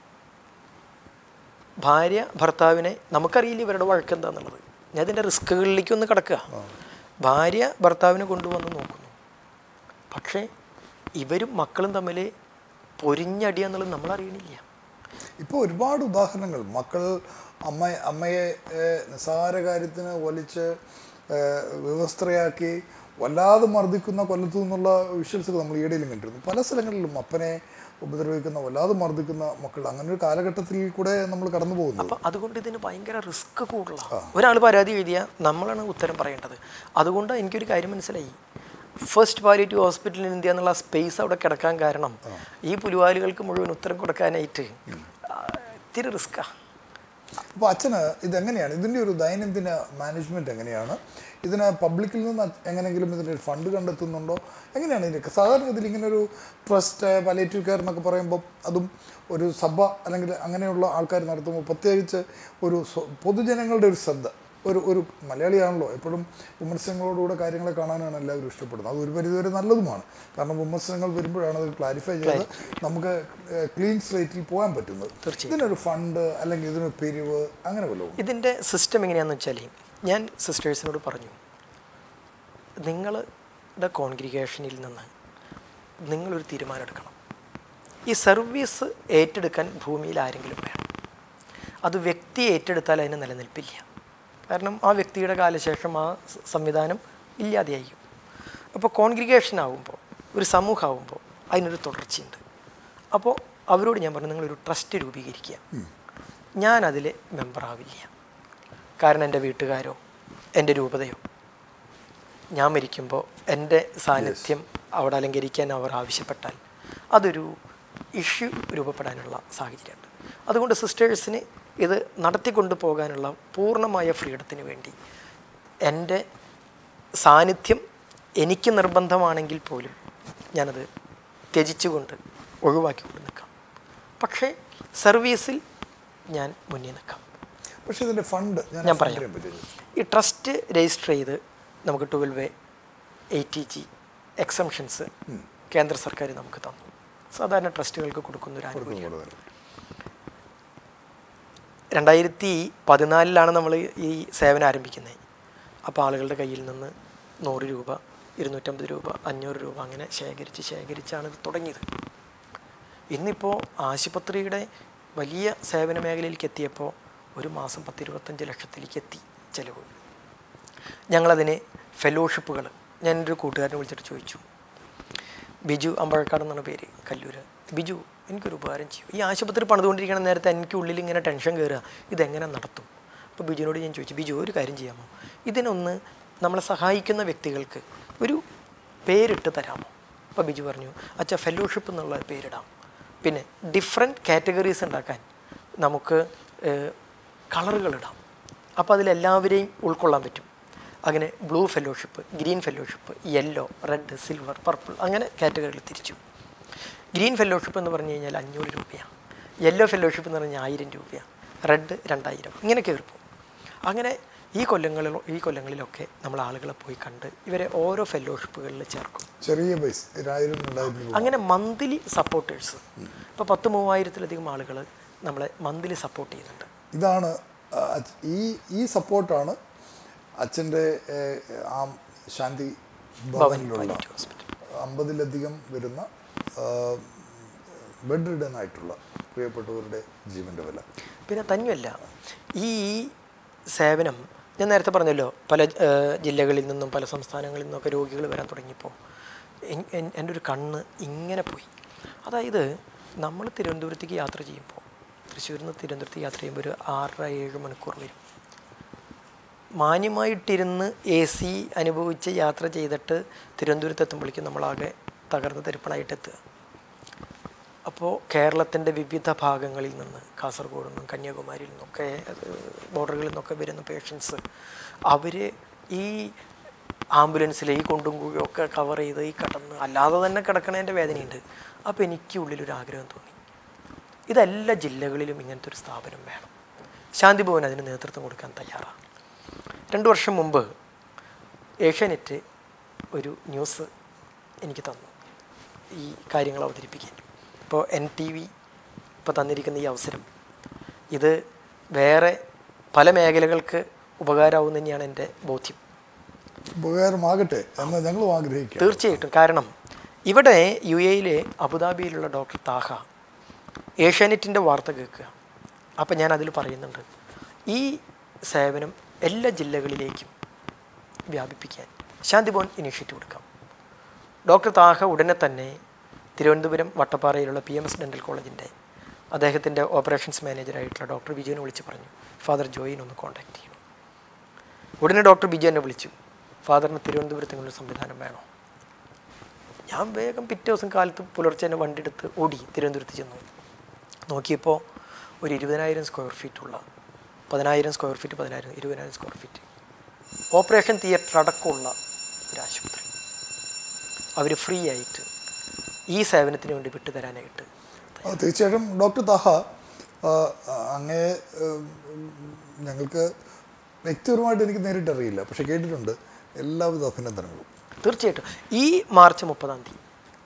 ഭാര്യ ഭർത്താവിനെ നമുക്കറിയില്ല ഇവരുടെ വഴക്ക് എന്താന്നുള്ളത് ഞാൻ ഇതിൻ്റെ റിസ്കുകളിലേക്ക് ഒന്ന് കിടക്കുക ഭാര്യ ഭർത്താവിനെ കൊണ്ടുവന്ന് നോക്കുന്നു പക്ഷേ ഇവരും മക്കളും തമ്മിൽ പൊരിഞ്ഞടി എന്നുള്ളത് നമ്മൾ അറിയണില്ല ഇപ്പോൾ ഒരുപാട് ഉദാഹരണങ്ങൾ മക്കൾ അമ്മ അമ്മയെ ഏഹ്, നിസ്സാര കാര്യത്തിന് വലിച്ച് ഏഹ്, വ്യവസ്ഥയാക്കി വല്ലാതെ മർദ്ദിക്കുന്ന കൊല്ലത്തു നിന്നുള്ള വിഷ്വൽസുകൾ നമ്മൾ ഈയിടെയിലും കണ്ടിരുന്നു പല സ്ഥലങ്ങളിലും അപ്പനെ ഉപദ്രവിക്കുന്ന വല്ലാതെ മർദ്ദിക്കുന്ന മക്കൾ അങ്ങനെ ഒരു കാലഘട്ടത്തിൽ കൂടെ നമ്മൾ കടന്നു പോകുന്നത് അപ്പം അതുകൊണ്ട് ഇതിന് ഭയങ്കര റിസ്ക് കൂടുതലാണ് ഒരാൾ പരാതി എഴുതിയാൽ നമ്മളാണ് ഉത്തരം പറയേണ്ടത് അതുകൊണ്ട് എനിക്കൊരു കാര്യം മനസ്സിലായി first palliative hospital in India എന്നുള്ള സ്പേസ് അവിടെ കിടക്കാൻ കാരണം ഈ പുലിവാലുകൾക്ക് മുഴുവൻ ഉത്തരം കൊടുക്കാനായിട്ട് ആ, ഇത്തിരി റിസ്ക്കാണ് അപ്പോൾ അച്ഛന് ഇതെങ്ങനെയാണ് ഇതിൻ്റെ ഒരു ദൈനംദിന മാനേജ്മെൻറ്റ് എങ്ങനെയാണ് ഇതിന് പബ്ലിക്കിൽ നിന്ന് അ- എങ്ങനെയെങ്കിലും ഇതിൻ്റെ ഒരു ഫണ്ട് കണ്ടെത്തുന്നുണ്ടോ എങ്ങനെയാണ് ഇതിൻ്റെ സാധാരണഗതിയിൽ ഇങ്ങനെ ഒരു ട്രസ്റ്റ് പലേറ്റീവ് കെയർ എന്നൊക്കെ പറയുമ്പോൾ അതും ഒരു സഭ അല്ലെങ്കിൽ അങ്ങനെയുള്ള ആൾക്കാർ നടത്തുമ്പോൾ പ്രത്യേകിച്ച് ഒരു സ്വ- പൊതുജനങ്ങളുടെ ഒരു ശ്രദ്ധ ഒരു ഒരു മലയാളിയാണല്ലോ എപ്പോഴും വിമർശനങ്ങളോടുകൂടെ കാര്യങ്ങളെ കാണാനാണ് എല്ലാവരും ഇഷ്ടപ്പെടുന്നത് അത് ഒരു പരിധിവരെ നല്ലതുമാണ് കാരണം വിമർശനങ്ങൾ വരുമ്പോഴാണ് അത് ക്ലാരിഫൈ ചെയ്ത് നമുക്ക് ക്ലീൻ സ്ലേറ്റിൽ പോകാൻ പറ്റുന്നത് ഇതിനൊരു ഫണ്ട് അല്ലെങ്കിൽ ഇതിനൊരു പിരിവ് അങ്ങനെ വല്ലതും ഇതിൻ്റെ സിസ്റ്റം എങ്ങനെയാണെന്ന് വെച്ചാൽ ഞാൻ സിസ്റ്റേഴ്സിനോട് പറഞ്ഞു നിങ്ങളുടെ കോൺഗ്രിഗേഷനിൽ നിന്ന് നിങ്ങളൊരു തീരുമാനം എടുക്കണം ഈ സർവീസ് ഏറ്റെടുക്കാൻ ഭൂമിയിൽ ആരെങ്കിലും വേണം അത് വ്യക്തി ഏറ്റെടുത്താൽ അതിന് നിലനിൽപ്പില്ല കാരണം ആ വ്യക്തിയുടെ കാലശേഷം ആ സ- സംവിധാനം ഇല്ലാതെയായി അപ്പോൾ കോൺഗ്രിഗേഷൻ ആകുമ്പോൾ ഒരു സമൂഹമാകുമ്പോൾ അതിനൊരു തുടർച്ചയുണ്ട് അപ്പോൾ അവരോട് ഞാൻ പറഞ്ഞു നിങ്ങളൊരു ട്രസ്റ്റ് രൂപീകരിക്കുക ഞാൻ അതിൽ മെമ്പറാവില്ല കാരണം എൻ്റെ വീട്ടുകാരോ എൻ്റെ രൂപതയോ ഞാൻ മരിക്കുമ്പോൾ എൻ്റെ സാന്നിധ്യം അവിടെ അലങ്കരിക്കാൻ അവർ ആവശ്യപ്പെട്ടാൽ അതൊരു ഇഷ്യൂ രൂപപ്പെടാനുള്ള സാഹചര്യമുണ്ട് അതുകൊണ്ട് സിസ്റ്റേഴ്സിന് ഇത് നടത്തിക്കൊണ്ടു പോകാനുള്ള പൂർണ്ണമായ ഫ്രീഡത്തിന് വേണ്ടി എൻ്റെ സാന്നിധ്യം എനിക്ക് നിർബന്ധമാണെങ്കിൽ പോലും ഞാനത് ത്യജിച്ചുകൊണ്ട് ഒഴിവാക്കിക്കൊണ്ട് നിൽക്കാം പക്ഷേ സർവീസിൽ ഞാൻ മുന്നിൽ നിൽക്കാം പക്ഷേ ഇതിൻ്റെ ഫണ്ട് ഞാൻ ഞാൻ ആ പറയാം. ഫണ്ടിനെ പറ്റി ചോദിച്ചു. ഈ ട്രസ്റ്റ് രജിസ്റ്റർ ചെയ്ത് നമുക്ക് twelve A T G exemptions കേന്ദ്ര സർക്കാർ നമുക്ക് തന്നു സാധാരണ ട്രസ്റ്റുകൾക്ക് കൊടുക്കുന്ന ഒരു ആനുകൂല്യം കൊടുക്കും കൂടുതൽ. രണ്ടായിരത്തി പതിനാലിലാണ് നമ്മൾ ഈ സേവനം ആരംഭിക്കുന്നത് അപ്പോൾ ആളുകളുടെ കയ്യിൽ നിന്ന് നൂറ് രൂപ ഇരുന്നൂറ്റമ്പത് രൂപ അഞ്ഞൂറ് രൂപ അങ്ങനെ ശേഖരിച്ച് ശേഖരിച്ചാണ് ഇത് തുടങ്ങിയത് ഇന്നിപ്പോൾ ആശുപത്രിയുടെ വലിയ സേവന മേഖലയിലേക്ക് എത്തിയപ്പോൾ ഒരു മാസം പത്തിരുപത്തഞ്ച് ലക്ഷത്തിലേക്ക് എത്തി ചിലവ് ഞങ്ങളതിന് ഫെലോഷിപ്പുകൾ ഞാനൊരു കൂട്ടുകാരനെ വിളിച്ചിട്ട് ചോദിച്ചു ബിജു അമ്പഴക്കാട് എന്നാണ് പേര് കല്ലൂർ ബിജു എനിക്കൊരു ഉപകാരം ചെയ്യും ഈ ആശുപത്രി പണിതുകൊണ്ടിരിക്കുന്ന നേരത്തെ എനിക്ക് ഉള്ളിൽ ഇങ്ങനെ ടെൻഷൻ കയറുക ഇതെങ്ങനെ നടത്തും അപ്പോൾ ബിജുവിനോട് ഞാൻ ചോദിച്ചു ബിജു ഒരു കാര്യം ചെയ്യാമോ ഇതിനൊന്ന് നമ്മളെ സഹായിക്കുന്ന വ്യക്തികൾക്ക് ഒരു പേരിട്ട് തരാമോ അപ്പോൾ ബിജു പറഞ്ഞു അച്ഛാ ഫെലോഷിപ്പ് എന്നുള്ള പേരിടാം പിന്നെ ഡിഫറെൻറ്റ് കാറ്റഗറീസ് ഉണ്ടാക്കാൻ നമുക്ക് കളറുകൾ ഇടാം അപ്പോൾ അതിലെല്ലാവരെയും ഉൾക്കൊള്ളാൻ പറ്റും അങ്ങനെ blue fellowship green fellowship yellow red silver purple അങ്ങനെ കാറ്റഗറികൾ തിരിച്ചു ഗ്രീൻ ഫെലോഷിപ്പ് എന്ന് പറഞ്ഞു കഴിഞ്ഞാൽ അഞ്ഞൂറ് രൂപയാണ് യെല്ലോ ഫെലോഷിപ്പ് എന്ന് പറഞ്ഞാൽ ആയിരം രൂപയാണ് റെഡ് രണ്ടായിരം ഇങ്ങനെ കയറിപ്പോവും അങ്ങനെ ഈ കൊല്ലങ്ങളിൽ ഈ കൊല്ലങ്ങളിലൊക്കെ നമ്മൾ ആളുകളെ പോയി കണ്ട് ഇവരെ ഓരോ ഫെലോഷിപ്പുകളിൽ ചേർക്കും ചെറിയ പൈസ ഒരായിരം രണ്ടായിരം രൂപ അങ്ങനെ മന്ത്ലി സപ്പോർട്ടേഴ്സ് ഇപ്പോൾ പത്ത് മൂവായിരത്തിലധികം ആളുകൾ നമ്മളെ മന്ത്ലി സപ്പോർട്ട് ചെയ്യുന്നുണ്ട് ഇതാണ് ആ, അച്ഛ- ഈ ഈ സപ്പോർട്ടാണ് അച്ഛൻ്റെ ഏഹ്, ആ ശാന്തി ഭവൻ ഭവനിലുള്ള പാലിയേറ്റീവ് ഹോസ്പിറ്റൽ അമ്പതിലധികം വരുന്ന ബെഡ് റിഡൻ ആയിട്ടുള്ള പ്രിയപ്പെട്ടവരുടെ ജീവൻ്റെ വില പിന്നെ തന്നെയല്ല ഈ സേവനം ഞാൻ നേരത്തെ പറഞ്ഞല്ലോ പല ഏഹ്, ജില്ലകളിൽ നിന്നും പല സംസ്ഥാനങ്ങളിൽ നിന്നൊക്കെ രോഗികൾ വരാൻ തുടങ്ങിയപ്പോൾ എൻ- എൻ- എൻ്റെ ഒരു കണ്ണ് ഇങ്ങനെ പോയി അതായത് നമ്മൾ തിരുവനന്തപുരത്തേക്ക് യാത്ര ചെയ്യുമ്പോൾ തൃശ്ശൂരിൽ നിന്ന് തിരുവനന്തപുരത്തേക്ക് യാത്ര ചെയ്യുമ്പോൾ ഒരു ആറര ഏഴ് മണിക്കൂർ വരും മാന്യമായിട്ടിരുന്ന് എ സി അനുഭവിച്ച് യാത്ര ചെയ്തിട്ട് തിരുവനന്തപുരത്ത് എത്തുമ്പോഴേക്കും നമ്മളാകെ തകർന്ന് തരിപ്പണായിട്ട് എത്തുക അപ്പോൾ കേരളത്തിൻ്റെ വിവിധ ഭാഗങ്ങളിൽ നിന്ന് കാസർഗോഡ് നിന്നും കന്യാകുമാരിയിൽ നിന്നൊക്കെ അത് ബോർഡറുകളിൽ നിന്നൊക്കെ വരുന്ന പേഷ്യൻസ് അവർ ഈ ആംബുലൻസിൽ ഈ കുണ്ടും കുഴിയും ഒക്കെ കവർ ചെയ്ത് ഈ കടന്ന് അല്ലാതെ തന്നെ കിടക്കണതിൻ്റെ വേദനയുണ്ട് അപ്പോൾ എനിക്ക് ഉള്ളിലൊരു ആഗ്രഹം തോന്നി ഇതെല്ലാ ജില്ലകളിലും ഇങ്ങനത്തെ ഒരു സ്ഥാപനം വേണം ശാന്തി ഭവൻ അതിന് നേതൃത്വം കൊടുക്കാൻ തയ്യാറാണ് രണ്ട് വർഷം മുമ്പ് ഏഷ്യാനെറ്റ് ഒരു ന്യൂസ് എനിക്ക് തന്നു ഈ കാര്യങ്ങൾ അവതരിപ്പിക്കാൻ ഇപ്പോൾ എൻ ടി വി ഇപ്പോൾ തന്നിരിക്കുന്ന ഈ അവസരം ഇത് വേറെ പല മേഖലകൾക്ക് ഉപകാരമാവും തന്നെയാണ് എൻ്റെ ബോധ്യം ഉപകാരമാകട്ടെ എന്ന് ഞങ്ങളും ആഗ്രഹിക്കുക തീർച്ചയായിട്ടും കാരണം ഇവിടെ യു എയിലെ അബുദാബിയിലുള്ള ഡോക്ടർ താഹ ഏഷ്യാനെറ്റിൻ്റെ വാർത്ത കേൾക്കുക അപ്പം ഞാൻ അതിൽ പറയുന്നുണ്ട് ഈ സേവനം എല്ലാ ജില്ലകളിലേക്കും വ്യാപിപ്പിക്കാൻ ശാന്തിഭവൻ ഇനീഷ്യേറ്റീവ് എടുക്കാം ഡോക്ടർ താഹ ഉടനെ തന്നെ തിരുവനന്തപുരം വട്ടപ്പാറയിലുള്ള പി എം എസ് ഡെൻ്റൽ കോളേജിൻ്റെ അദ്ദേഹത്തിൻ്റെ ഓപ്പറേഷൻസ് മാനേജറായിട്ടുള്ള ഡോക്ടർ വിജയനെ വിളിച്ച് പറഞ്ഞു ഫാദർ ജോയിനെ ഒന്ന് കോൺടാക്ട് ചെയ്യണം ഉടനെ ഡോക്ടർ ബിജു എന്നെ വിളിച്ചു ഫാദറിന് തിരുവനന്തപുരത്ത് ഇങ്ങനൊരു സംവിധാനം വേണോ ഞാൻ വേഗം പിറ്റേ ദിവസം കാലത്ത് പുലർച്ചെ തന്നെ വണ്ടി എടുത്ത് ഓടി തിരുവനന്തപുരത്ത് ചെന്നു നോക്കിയപ്പോൾ ഒരു ഇരുപതിനായിരം സ്ക്വയർ ഫീറ്റുള്ള പതിനായിരം സ്ക്വയർ ഫീറ്റ് പതിനായിരം ഇരുപതിനായിരം സ്ക്വയർ ഫീറ്റ് ഓപ്പറേഷൻ തിയേറ്റർ അടക്കമുള്ള ഒരു ആശുപത്രി അവർ ഫ്രീ ആയിട്ട് ഈ സേവനത്തിന് വേണ്ടി വിട്ടുതരാനായിട്ട് ആ, തീർച്ചയായിട്ടും ഡോക്ടർ താഹ ആ, അങ്ങേ ഉം, ഞങ്ങൾക്ക് വ്യക്തിപരമായിട്ട് എനിക്ക് നേരിട്ട് അറിയില്ല പക്ഷെ കേട്ടിട്ടുണ്ട് എല്ലാവിധ അഭിനന്ദനങ്ങളും തീർച്ചയായിട്ടും ഈ മാർച്ച് മുപ്പതാം തീയതി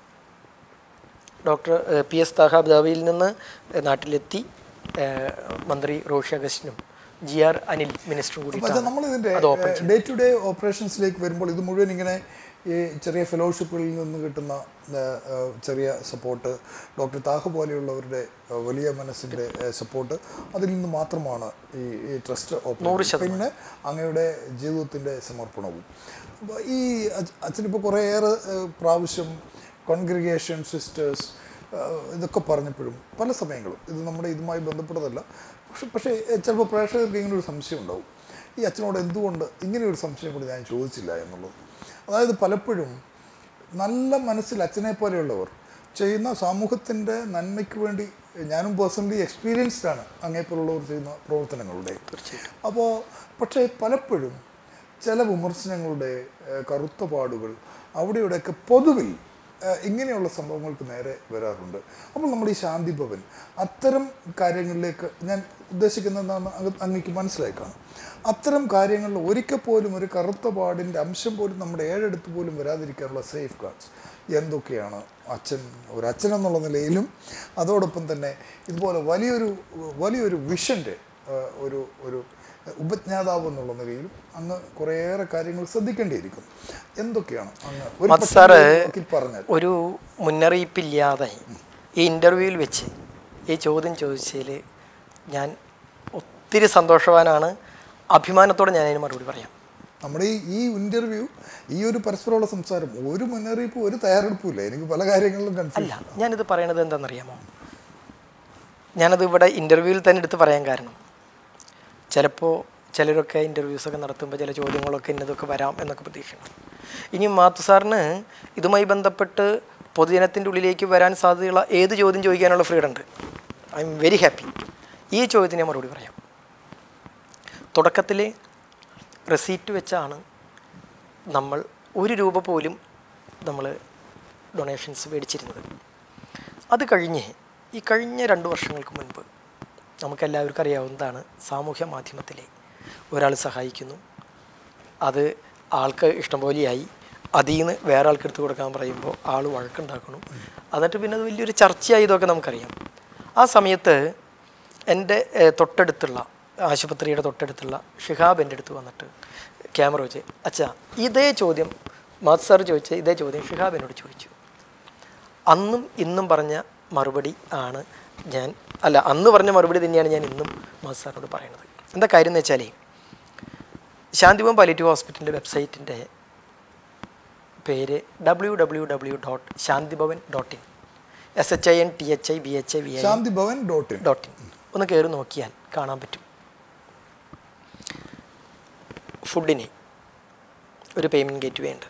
ഡോക്ടർ ഏഹ്, പി എസ് താഹ അബുദാബിയിൽ നിന്ന് ഏഹ്, നാട്ടിലെത്തി ഏഹ്, മന്ത്രി റോഷി അഗസ്റ്റിനും ജി ആർ അനിൽ മിനിസ്റ്ററും പക്ഷേ കൂടി നമ്മൾ ഇതിൻ്റെ അത് ഓപ്പൺ ഡേ ടു ഡേ ഓപ്പറേഷൻസിലേക്ക് വരുമ്പോൾ ഇത് മുഴുവൻ ഇങ്ങനെ ഈ ചെറിയ ഫെലോഷിപ്പുകളിൽ നിന്ന് കിട്ടുന്ന ആ, ആ, ചെറിയ സപ്പോർട്ട് ഡോക്ടർ താഹ പോലെയുള്ളവരുടെ ആ, വലിയ മനസ്സിൻ്റെ സപ്പോർട്ട് അതിൽ നിന്ന് മാത്രമാണ് ഈ ഈ ട്രസ്റ്റ് ഓപ്പറേഷൻ പിന്നെ അങ്ങയുടെ ജീവിതത്തിൻ്റെ സമർപ്പണവും അപ്പോൾ ഈ അച്ഛ- അച്ഛനിപ്പോൾ കുറേയേറെ ആ, പ്രാവശ്യം കോൺഗ്രിഗേഷൻ സിസ്റ്റേഴ്സ് ഇതൊക്കെ പറഞ്ഞപ്പോഴും പല സമയങ്ങളും ഇത് നമ്മുടെ ഇതുമായി ബന്ധപ്പെട്ടതല്ല പക്ഷെ പക്ഷേ ചിലപ്പോൾ പ്രേക്ഷകർക്ക് ഇങ്ങനെ ഒരു സംശയം ഉണ്ടാവും ഈ അച്ഛനോട് എന്തുകൊണ്ട് ഇങ്ങനെ ഒരു സംശയം കൂടി ഞാൻ ചോദിച്ചില്ല എന്നുള്ളത് അതായത് പലപ്പോഴും നല്ല മനസ്സിൽ അച്ഛനെ പോലെയുള്ളവർ ചെയ്യുന്ന സമൂഹത്തിൻ്റെ നന്മയ്ക്ക് വേണ്ടി ഞാനും പേഴ്സണലി എക്സ്പീരിയൻസ്ഡ് ആണ് അങ്ങേപ്പോലുള്ളവർ ചെയ്യുന്ന പ്രവർത്തനങ്ങളുടെ അപ്പോൾ പക്ഷേ പലപ്പോഴും ചില വിമർശനങ്ങളുടെ ഏഹ്, കറുത്ത പാടുകൾ അവിടെ ഇവിടെയൊക്കെ പൊതുവിൽ ഏഹ്, ഇങ്ങനെയുള്ള സംഭവങ്ങൾക്ക് നേരെ വരാറുണ്ട് അപ്പോൾ നമ്മൾ ഈ ശാന്തി ഭവൻ അത്തരം കാര്യങ്ങളിലേക്ക് ഞാൻ ഉദ്ദേശിക്കുന്നതെന്നാണ് അങ്ങ് അങ്ങേക്ക് മനസ്സിലായി കാണും അത്തരം കാര്യങ്ങളിൽ ഒരിക്കൽ പോലും ഒരു കറുത്ത പാടിൻ്റെ അംശം പോലും നമ്മുടെ ഏഴെടുത്ത് പോലും വരാതിരിക്കാനുള്ള സേഫ് ഗാർഡ്സ് എന്തൊക്കെയാണ് അച്ഛൻ ഒരു അച്ഛൻ എന്നുള്ള നിലയിലും അതോടൊപ്പം തന്നെ ഇതുപോലെ വലിയൊരു വലിയൊരു വിഷൻ്റെ ഒരു ഒരു ഉപജ്ഞാതാവ് എന്നുള്ള നിലയിലും അങ്ങ് കുറേയേറെ കാര്യങ്ങൾ ശ്രദ്ധിക്കേണ്ടിയിരിക്കുന്നു എന്തൊക്കെയാണ് അങ്ങ് ഒരു മത് പെട്ടെന്ന് സാറ് നോക്കി പറഞ്ഞാൽ ഒരു മുന്നറിയിപ്പില്ലാതെ ഈ ഇൻ്റർവ്യൂവിൽ വെച്ച് ഈ ചോദ്യം ചോദിച്ചതിൽ ഞാൻ ഒത്തിരി സന്തോഷവാനാണ് അഭിമാനത്തോടെ ഞാൻ അതിന് മറുപടി പറയാം നമ്മുടെ ഈ ഈ ഇൻ്റർവ്യൂ ഈ ഒരു പരസ്പരമുള്ള സംസാരം ഒരു മുന്നറിയിപ്പും ഒരു തയ്യാറെടുപ്പും ഇല്ല എനിക്ക് പല കാര്യങ്ങളിലും കൺഫ്യൂഷൻ അല്ല ഞാനിത് പറയണത് എന്താണെന്നറിയാമോ ഞാനത് ഇവിടെ ഇൻ്റർവ്യൂവിൽ തന്നെ എടുത്ത് പറയാൻ കാരണം ചിലപ്പോൾ ചിലരൊക്കെ ഇൻ്റർവ്യൂസൊക്കെ നടത്തുമ്പോൾ ചില ചോദ്യങ്ങളൊക്കെ ഇന്നതൊക്കെ വരാം എന്നൊക്കെ പ്രതീക്ഷയുണ്ട് ഇനി മാത്തു സാറിന് ഇതുമായി ബന്ധപ്പെട്ട് പൊതുജനത്തിൻ്റെ ഉള്ളിലേക്ക് വരാൻ സാധ്യതയുള്ള ഏത് ചോദ്യം ചോദിക്കാനുള്ള ഫ്രീഡം ഉണ്ട് ഐ എം വെരി ഹാപ്പി ഈ ചോദ്യത്തിന് ഞാൻ മറുപടി പറയാം തുടക്കത്തിൽ റെസീറ്റ് വെച്ചാണ് നമ്മൾ ഒരു രൂപ പോലും നമ്മൾ ഡൊണേഷൻസ് മേടിച്ചിരുന്നത് അത് കഴിഞ്ഞ് ഈ കഴിഞ്ഞ രണ്ട് വർഷങ്ങൾക്ക് മുൻപ് നമുക്കെല്ലാവർക്കും അറിയാവുന്നതാണ് സാമൂഹ്യ മാധ്യമത്തിലെ ഒരാൾ സഹായിക്കുന്നു അത് ആൾക്ക് ഇഷ്ടം പോലെയായി അതിൽ നിന്ന് വേറെ ആൾക്ക് എടുത്തു കൊടുക്കാൻ പറയുമ്പോൾ ആൾ വഴക്കുണ്ടാക്കണം എന്നിട്ട് പിന്നെ അത് വലിയൊരു ചർച്ചയായി ഇതൊക്കെ നമുക്കറിയാം ആ സമയത്ത് എൻ്റെ ഏഹ്, തൊട്ടടുത്തുള്ള ആശുപത്രിയുടെ തൊട്ടടുത്തുള്ള ഷിഹാബ് എൻ്റെ അടുത്ത് വന്നിട്ട് ക്യാമറ വെച്ച് അച്ഛാ ഇതേ ചോദ്യം മാത് സാർ ചോദിച്ച ഇതേ ചോദ്യം ഷിഹാബ് എന്നോട് ചോദിച്ചു അന്നും ഇന്നും പറഞ്ഞ മറുപടി ആണ് ഞാൻ അല്ല അന്ന് പറഞ്ഞ മറുപടി തന്നെയാണ് ഞാൻ ഇന്നും മാസ് സാറിനോട് പറയുന്നത് എന്താ കാര്യം എന്ന് വെച്ചാൽ ശാന്തിഭവൻ പാലിറ്റീവ് ഹോസ്പിറ്റലിൻ്റെ വെബ്സൈറ്റിൻ്റെ പേര് W W W dot Shantibhavan dot in S H I N T H I B H I V I Shanti Bhavan dot in dot in ഒന്ന് കയറി നോക്കിയാൽ കാണാൻ പറ്റും ഫുഡിന് ഒരു പേയ്മെൻറ്റ് ഗേറ്റ് വേ ഉണ്ട്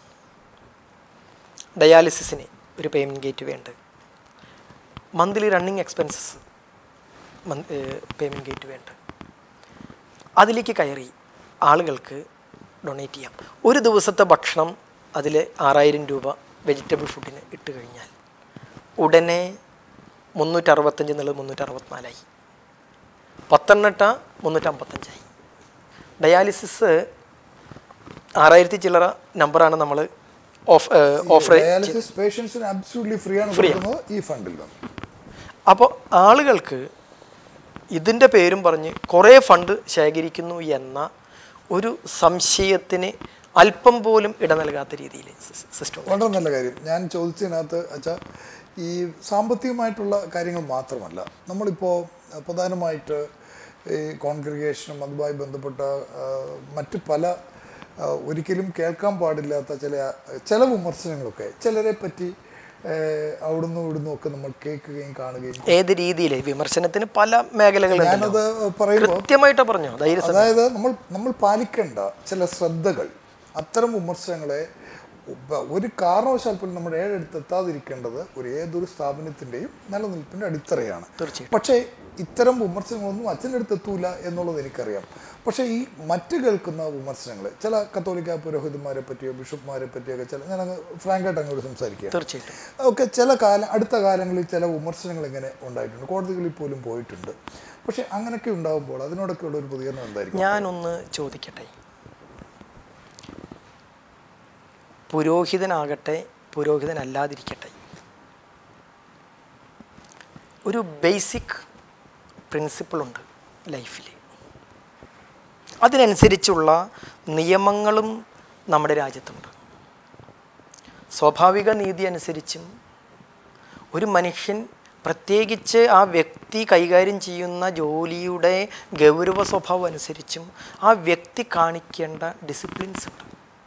ഡയാലിസിസിന് ഒരു പേയ്മെൻറ്റ് ഗേറ്റ് വേ ഉണ്ട് monthly running expenses payment gateway ഉണ്ട് അതിലേക്ക് കയറി ആളുകൾക്ക് ഡൊണേറ്റ് ചെയ്യാം ഒരു ദിവസത്തെ ഭക്ഷണം അതിൽ ആറായിരം രൂപ വെജിറ്റബിൾ ഫുഡിന് ഇട്ട് കഴിഞ്ഞാൽ ഉടനെ മുന്നൂറ്ററുപത്തഞ്ച് എന്നുള്ളത് മുന്നൂറ്ററുപത്തിനാലായി പത്തെണ്ണട്ട മുന്നൂറ്റമ്പത്തഞ്ചായി ഡയാലിസിസ് ആറായിരത്തി ചില്ലറ നമ്പറാണ് നമ്മൾ ഓഫ് ഓഫർ ഡയാലിസിസ് പേഷ്യൻസിന് അബ്സൂട്ട്ലി ഫ്രീ ആണ് Free കൊടുക്കുന്നത് ഈ ഫണ്ടിൽ നിന്ന് അപ്പോൾ ആളുകൾക്ക് ഇതിൻ്റെ പേരും പറഞ്ഞ് കുറേ ഫണ്ട് ശേഖരിക്കുന്നു എന്ന ഒരു സംശയത്തിന് അല്പം പോലും ഇട നൽകാത്ത രീതിയിൽ സിസ്റ്റം വളരെ നല്ല കാര്യം ഞാൻ ചോദിച്ചതിനകത്ത് അച്ഛാ ഈ സാമ്പത്തികമായിട്ടുള്ള കാര്യങ്ങൾ മാത്രമല്ല നമ്മളിപ്പോൾ അഹ് പ്രധാനമായിട്ട് ഈ കോൺഗ്രിഗേഷനും അതുമായി ബന്ധപ്പെട്ട ആ, മറ്റ് പല ആ, ഒരിക്കലും കേൾക്കാൻ പാടില്ലാത്ത ചില ചില വിമർശനങ്ങളൊക്കെ ചിലരെ പറ്റി ഏഹ്, അവിടുന്ന് ഇവിടുന്നും ഒക്കെ നമ്മൾ കേൾക്കുകയും കാണുകയും ഏത് രീതിയിൽ വിമർശനത്തിന് പല മേഖലകളുണ്ട് ഞാനത് പറയുമ്പോൾ കൃത്യമായിട്ട് പറഞ്ഞു ധൈര്യ അതായത് നമ്മൾ നമ്മൾ പാലിക്കേണ്ട ചില ശ്രദ്ധകൾ അത്തരം വിമർശനങ്ങളെ ഉപ- ഒരു കാരണവശാൽ പോലും നമ്മുടെ ഏഴെടുത്ത് എത്താതിരിക്കേണ്ടത് ഒരു ഏതൊരു സ്ഥാപനത്തിൻ്റെയും നിലനിൽപ്പിൻ്റെ അടിത്തറയാണ് തീർച്ചയായും പക്ഷേ ഇത്തരം വിമർശനങ്ങളൊന്നും അച്ഛൻ്റെ അടുത്ത് എത്തൂല എന്നുള്ളത് എനിക്കറിയാം പക്ഷേ ഈ മറ്റ് കേൾക്കുന്ന വിമർശനങ്ങൾ ചില കത്തോലിക്ക പുരോഹിതന്മാരെ പറ്റിയോ ബിഷപ്പ്മാരെ പറ്റിയൊക്കെ ചില ഞാനങ്ങ് ഫ്രാങ്കായിട്ട് അങ്ങോട്ട് സംസാരിക്കുക തീർച്ചയായിട്ടും ഒക്കെ ചില കാല അടുത്ത കാലങ്ങളിൽ ചില വിമർശനങ്ങൾ ഇങ്ങനെ ഉണ്ടായിട്ടുണ്ട് കോടതികളിൽ പോലും പോയിട്ടുണ്ട് പക്ഷെ അങ്ങനെയൊക്കെ ഉണ്ടാകുമ്പോൾ അതിനോടൊക്കെ ഉള്ള ഒരു പ്രതികരണം എന്തായിരിക്കും ഞാനൊന്ന് ചോദിക്കട്ടെ പുരോഹിതനാകട്ടെ പുരോഹിതനല്ലാതിരിക്കട്ടെ ഒരു ബേസിക് പ്രിൻസിപ്പിളുണ്ട് ലൈഫിൽ അതിനനുസരിച്ചുള്ള നിയമങ്ങളും നമ്മുടെ രാജ്യത്തുണ്ട് സ്വാഭാവിക നീതി അനുസരിച്ചും ഒരു മനുഷ്യൻ പ്രത്യേകിച്ച് ആ വ്യക്തി കൈകാര്യം ചെയ്യുന്ന ജോലിയുടെ ഗൗരവ സ്വഭാവം അനുസരിച്ചും ആ വ്യക്തി കാണിക്കേണ്ട ഡിസിപ്ലിൻസ് ഉണ്ട്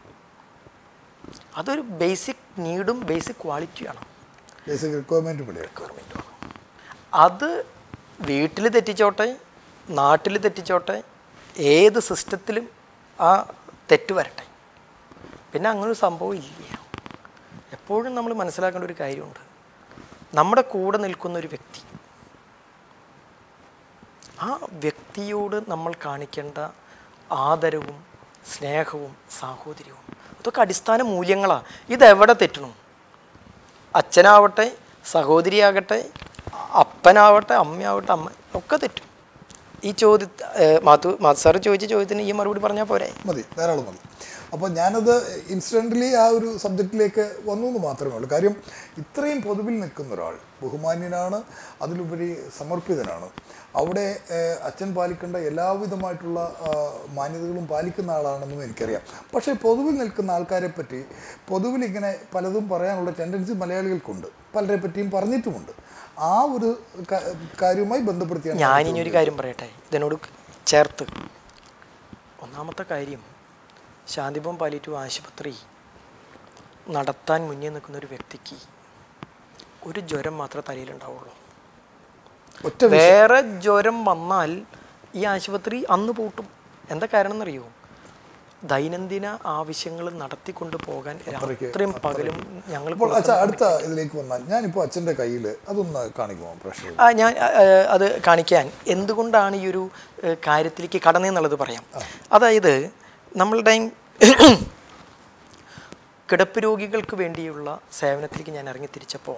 അതൊരു ബേസിക് നീഡും ബേസിക് ക്വാളിറ്റിയാണ് ബേസിക് റിക്വയർമെൻറ്റ് ഇവിടെ റിക്വയർമെൻറ്റ് അത് വീട്ടിൽ തെറ്റിച്ചോട്ടെ നാട്ടിൽ തെറ്റിച്ചോട്ടെ ഏത് സിസ്റ്റത്തിലും ആ തെറ്റ് വരട്ടെ പിന്നെ അങ്ങനെ ഒരു സംഭവം ഇല്ല എപ്പോഴും നമ്മൾ മനസ്സിലാക്കേണ്ട ഒരു കാര്യമുണ്ട് നമ്മുടെ കൂടെ നിൽക്കുന്ന ഒരു വ്യക്തി ആ വ്യക്തിയോട് നമ്മൾ കാണിക്കേണ്ട ആദരവും സ്നേഹവും സാഹോദര്യവും അതൊക്കെ അടിസ്ഥാന മൂല്യങ്ങളാണ് ഇതെവിടെ തെറ്റണു അച്ഛനാവട്ടെ സഹോദരിയാകട്ടെ അപ്പനാവട്ടെ അമ്മയാവട്ടെ അമ്മ ഒക്കെ തെറ്റും ഈ ചോദ്യ മാത്തു മാത്തു സാറ് ചോദിച്ച ചോദ്യത്തിന് ഈ മറുപടി പറഞ്ഞാൽ പോരെ മതി ധാരാളം മതി അപ്പോൾ ഞാനത് ഇൻസിഡൻ്റലി ആ ഒരു സബ്ജക്റ്റിലേക്ക് വന്നു എന്ന് മാത്രമേ ഉള്ളൂ കാര്യം ഇത്രയും പൊതുവിൽ നിൽക്കുന്ന ഒരാൾ ബഹുമാന്യനാണ് അതിലുപരി സമർപ്പിതനാണ് അവിടെ ഏഹ്, അച്ഛൻ പാലിക്കേണ്ട എല്ലാവിധമായിട്ടുള്ള ആ, മാന്യതകളും പാലിക്കുന്ന ആളാണെന്നും എനിക്കറിയാം പക്ഷേ പൊതുവിൽ നിൽക്കുന്ന ആൾക്കാരെ പറ്റി പൊതുവിൽ ഇങ്ങനെ പലതും പറയാനുള്ള ടെൻഡൻസി മലയാളികൾക്കുണ്ട് പലരെ പറ്റിയും പറഞ്ഞിട്ടുമുണ്ട് ആ ഒരു ക- കാര്യവുമായി ബന്ധപ്പെടുത്തിയാണ് ഞാൻ ഞാനിനി ഒരു കാര്യം പറയട്ടെ ഇതിനോട് ചേർത്ത് ഒന്നാമത്തെ കാര്യം ശാന്തിപം പാലിറ്റീവ് ആശുപത്രി നടത്താൻ മുന്നിൽ നിൽക്കുന്ന ഒരു വ്യക്തിക്ക് ഒരു ജ്വരം മാത്രമേ തലയിലുണ്ടാവുള്ളൂ ഒറ്റ വേറെ ജ്വരം വന്നാൽ ഈ ആശുപത്രി അന്ന് പൂട്ടും എന്താ കാരണം എന്നറിയോ ദൈനംദിന ആവശ്യങ്ങൾ നടത്തിക്കൊണ്ട് പോകാൻ രാത്രിയും പകലും ഞങ്ങൾ അപ്പോൾ അച്ഛാ അടുത്ത ഇതിലേക്ക് വന്നാൽ ഞാനിപ്പോൾ അച്ഛൻ്റെ കയ്യിൽ അതൊന്ന് കാണിക്കുമോ പ്രശ്നം ആ, ഞാൻ ആ, അത് കാണിക്കാൻ എന്തുകൊണ്ടാണ് ഈ ഒരു ഏ, കാര്യത്തിലേക്ക് കടന്നെന്നുള്ളത് പറയാം അതായത് നമ്മളുടെ കിടപ്പ് രോഗികൾക്ക് വേണ്ടിയുള്ള സേവനത്തിലേക്ക് ഞാൻ ഇറങ്ങി തിരിച്ചപ്പോൾ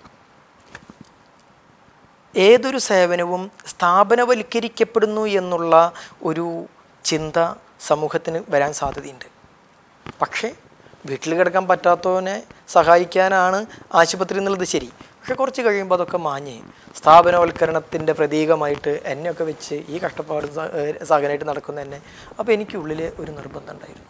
ഏതൊരു സേവനവും സ്ഥാപനവൽക്കരിക്കപ്പെടുന്നു എന്നുള്ള ഒരു ചിന്ത സമൂഹത്തിന് വരാൻ സാധ്യതയുണ്ട് പക്ഷേ വീട്ടിൽ കിടക്കാൻ പറ്റാത്തവനെ സഹായിക്കാനാണ് ആശുപത്രി എന്നുള്ളത് ശരി പക്ഷെ കുറച്ച് കഴിയുമ്പോൾ അതൊക്കെ മാഞ്ഞ് സ്ഥാപനവൽക്കരണത്തിൻ്റെ പ്രതീകമായിട്ട് എന്നെയൊക്കെ വെച്ച് ഈ കഷ്ടപ്പാട് സഹനായിട്ട് നടക്കുന്ന എന്നെ അപ്പോൾ എനിക്കുള്ളിൽ ഒരു നിർബന്ധം ഉണ്ടായിരുന്നു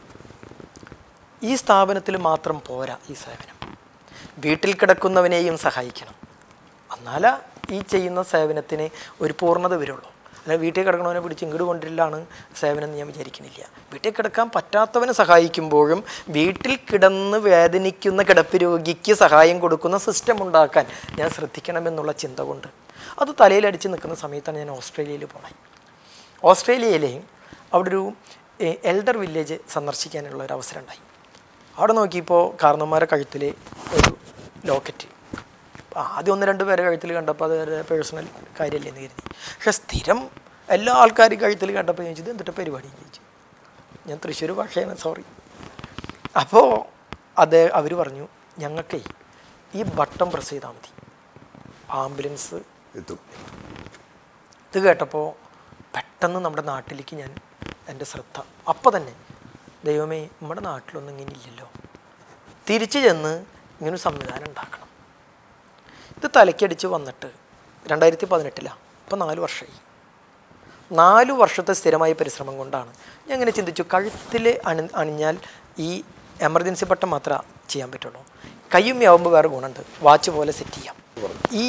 ഈ സ്ഥാപനത്തിൽ മാത്രം പോരാ ഈ സേവനം വീട്ടിൽ കിടക്കുന്നവനെയും സഹായിക്കണം എന്നാലാ ഈ ചെയ്യുന്ന സേവനത്തിന് ഒരു പൂർണ്ണത വരുള്ളൂ അല്ല വീട്ടിൽ കിടക്കണവനെ പിടിച്ച് ഇങ്ങോട്ട് കൊണ്ടില്ലാണ് സേവനം എന്ന് ഞാൻ വിചാരിക്കുന്നില്ല വീട്ടിൽ കിടക്കാൻ പറ്റാത്തവനെ സഹായിക്കുമ്പോഴും വീട്ടിൽ കിടന്ന് വേദനിക്കുന്ന കിടപ്പ് രോഗിക്ക് സഹായം കൊടുക്കുന്ന സിസ്റ്റം ഉണ്ടാക്കാൻ ഞാൻ ശ്രദ്ധിക്കണമെന്നുള്ള ചിന്ത കൊണ്ട് അത് തലയിലടിച്ച് നിൽക്കുന്ന സമയത്താണ് ഞാൻ ഓസ്ട്രേലിയയിൽ പോണേ ഓസ്ട്രേലിയയിലെ അവിടെ ഒരു എൽഡർ വില്ലേജ് സന്ദർശിക്കാനുള്ള ഒരു അവസരം ഉണ്ടായി അവിടെ നോക്കിയപ്പോൾ കാരണന്മാരെ കഴുത്തിൽ ഒരു ലോക്കറ്റ് ആദ്യം ഒന്ന് രണ്ട് പേരെ കഴുത്തിൽ കണ്ടപ്പോൾ അത് ഒരു പേഴ്സണൽ കാര്യമല്ലേ എന്ന് കരുതി പക്ഷെ സ്ഥിരം എല്ലാ ആൾക്കാരും കഴുത്തിൽ കണ്ടപ്പോൾ ചോദിച്ചത് എന്തിട്ട് പരിപാടി എന്ന് ചോദിച്ചു ഞാൻ തൃശ്ശൂർ ഭാഷയാണ് സോറി അപ്പോൾ അത് അവർ പറഞ്ഞു ഞങ്ങൾക്കേ ഈ ബട്ടൺ പ്രസ് ചെയ്താൽ മതി ആംബുലൻസ് എത്തും ഇത് കേട്ടപ്പോൾ പെട്ടെന്ന് നമ്മുടെ നാട്ടിലേക്ക് ഞാൻ എൻ്റെ ശ്രദ്ധ അപ്പം തന്നെ ദൈവമേ നമ്മുടെ നാട്ടിലൊന്നും ഇങ്ങനെ ഇല്ലല്ലോ തിരിച്ചു ചെന്ന് ഇങ്ങനൊരു സംവിധാനം ഉണ്ടാക്കണം ഇത് തലയ്ക്കടിച്ച് വന്നിട്ട് രണ്ടായിരത്തി പതിനെട്ടിലാണ് ഇപ്പം നാല് വർഷമായി നാല് വർഷത്തെ സ്ഥിരമായ പരിശ്രമം കൊണ്ടാണ് ഞാൻ ഇങ്ങനെ ചിന്തിച്ചു കഴുത്തിൽ അണി അണിഞ്ഞാൽ ഈ എമർജൻസി ബട്ടൺ മാത്രമേ ചെയ്യാൻ പറ്റുള്ളൂ കയ്യുമ്മയാവുമ്പോൾ വേറെ ഗുണമുണ്ട് വാച്ച് പോലെ സെറ്റ് ചെയ്യാം ഈ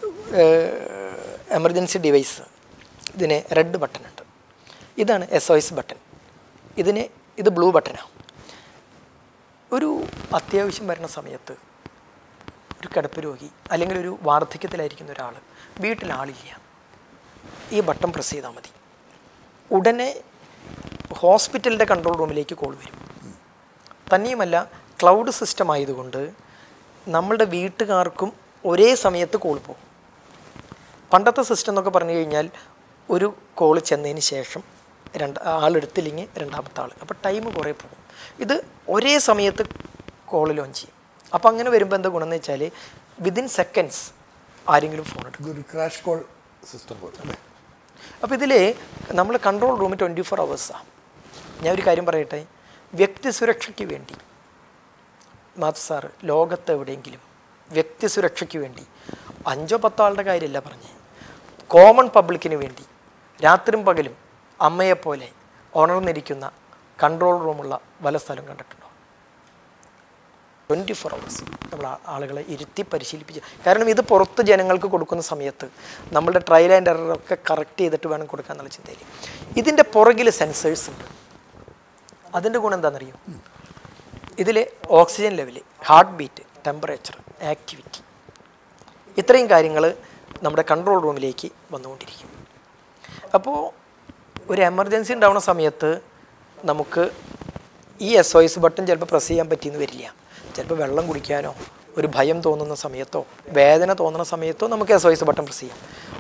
എമർജൻസി ഡിവൈസ് ഇതിന് റെഡ് ബട്ടൺ ഉണ്ട് ഇതാണ് എസ് ഒ എസ് ബട്ടൺ ഇതിന് ഇത് ബ്ലൂ ബട്ടനാണ് ഒരു അത്യാവശ്യം വരുന്ന സമയത്ത് ഒരു കിടപ്പ് രോഗി അല്ലെങ്കിൽ ഒരു വാർദ്ധക്യത്തിലായിരിക്കുന്ന ഒരാൾ വീട്ടിൽ ആളില്ല ഈ ബട്ടൺ പ്രസ് ചെയ്താൽ മതി ഉടനെ ഹോസ്പിറ്റലിൻ്റെ കൺട്രോൾ റൂമിലേക്ക് കോൾ വരും തന്നെയുമല്ല ക്ലൗഡ് സിസ്റ്റം ആയതുകൊണ്ട് നമ്മളുടെ വീട്ടുകാർക്കും ഒരേ സമയത്ത് കോൾ പോകും പണ്ടത്തെ സിസ്റ്റം എന്നൊക്കെ പറഞ്ഞു കഴിഞ്ഞാൽ ഒരു കോൾ ചെന്നതിന് ശേഷം രണ്ട് ആളെടുത്തില്ലെങ്കിൽ രണ്ടാമത്തെ ആൾ അപ്പോൾ ടൈം കുറേ പോകും ഇത് ഒരേ സമയത്ത് കോൾ ലോഞ്ച് ചെയ്യും അപ്പോൾ അങ്ങനെ വരുമ്പോൾ എന്താ ഗുണം എന്ന് വെച്ചാൽ വിതിൻ സെക്കൻഡ്സ് ആരെങ്കിലും ഫോൺ എടുക്കും ഇതൊരു ക്രാഷ് കോൾ സിസ്റ്റം പോലെ അല്ലേ അപ്പോൾ ഇതിൽ നമ്മൾ കൺട്രോൾ റൂം ട്വൻറ്റി ഫോർ അവേഴ്സാണ് ഞാൻ ഒരു കാര്യം പറയട്ടെ വ്യക്തി സുരക്ഷയ്ക്ക് വേണ്ടി മാത്തു സാറ് ലോകത്ത് എവിടെയെങ്കിലും വ്യക്തി സുരക്ഷയ്ക്ക് വേണ്ടി അഞ്ചോ പത്തോ ആളുടെ കാര്യമല്ല പറഞ്ഞേ കോമൺ പബ്ലിക്കിന് വേണ്ടി രാത്രിയും പകലും അമ്മയെപ്പോലെ ഉണർന്നിരിക്കുന്ന കൺട്രോൾ റൂമുള്ള വല സ്ഥലം കണ്ടിട്ടുണ്ടോ ട്വൻറ്റി ഫോർ അവേഴ്സ് നമ്മൾ ആ- ആളുകളെ ഇരുത്തി പരിശീലിപ്പിച്ച് കാരണം ഇത് പുറത്ത് ജനങ്ങൾക്ക് കൊടുക്കുന്ന സമയത്ത് നമ്മളുടെ ട്രയൽ ആൻഡ് എററൊക്കെ കറക്റ്റ് ചെയ്തിട്ട് വേണം കൊടുക്കാൻ എന്നുള്ള ചിന്തയിൽ ഇതിൻ്റെ പുറകിൽ സെൻസേഴ്സ് ഉണ്ട് അതിൻ്റെ ഗുണം എന്താണെന്നറിയോ ഇതിൽ oxygen level heartbeat temperature activity ഇത്രയും കാര്യങ്ങൾ നമ്മുടെ കൺട്രോൾ റൂമിലേക്ക് വന്നുകൊണ്ടിരിക്കും അപ്പോൾ ഒരു എമർജൻസി ഉണ്ടാവുന്ന സമയത്ത് നമുക്ക് ഈ എസ് ഒ എസ് ബട്ടൺ ചിലപ്പോൾ പ്രസ് ചെയ്യാൻ പറ്റിയെന്ന് വരില്ല ചിലപ്പോൾ വെള്ളം കുടിക്കാനോ ഒരു ഭയം തോന്നുന്ന സമയത്തോ വേദന തോന്നുന്ന സമയത്തോ നമുക്ക് S O S button press ചെയ്യാം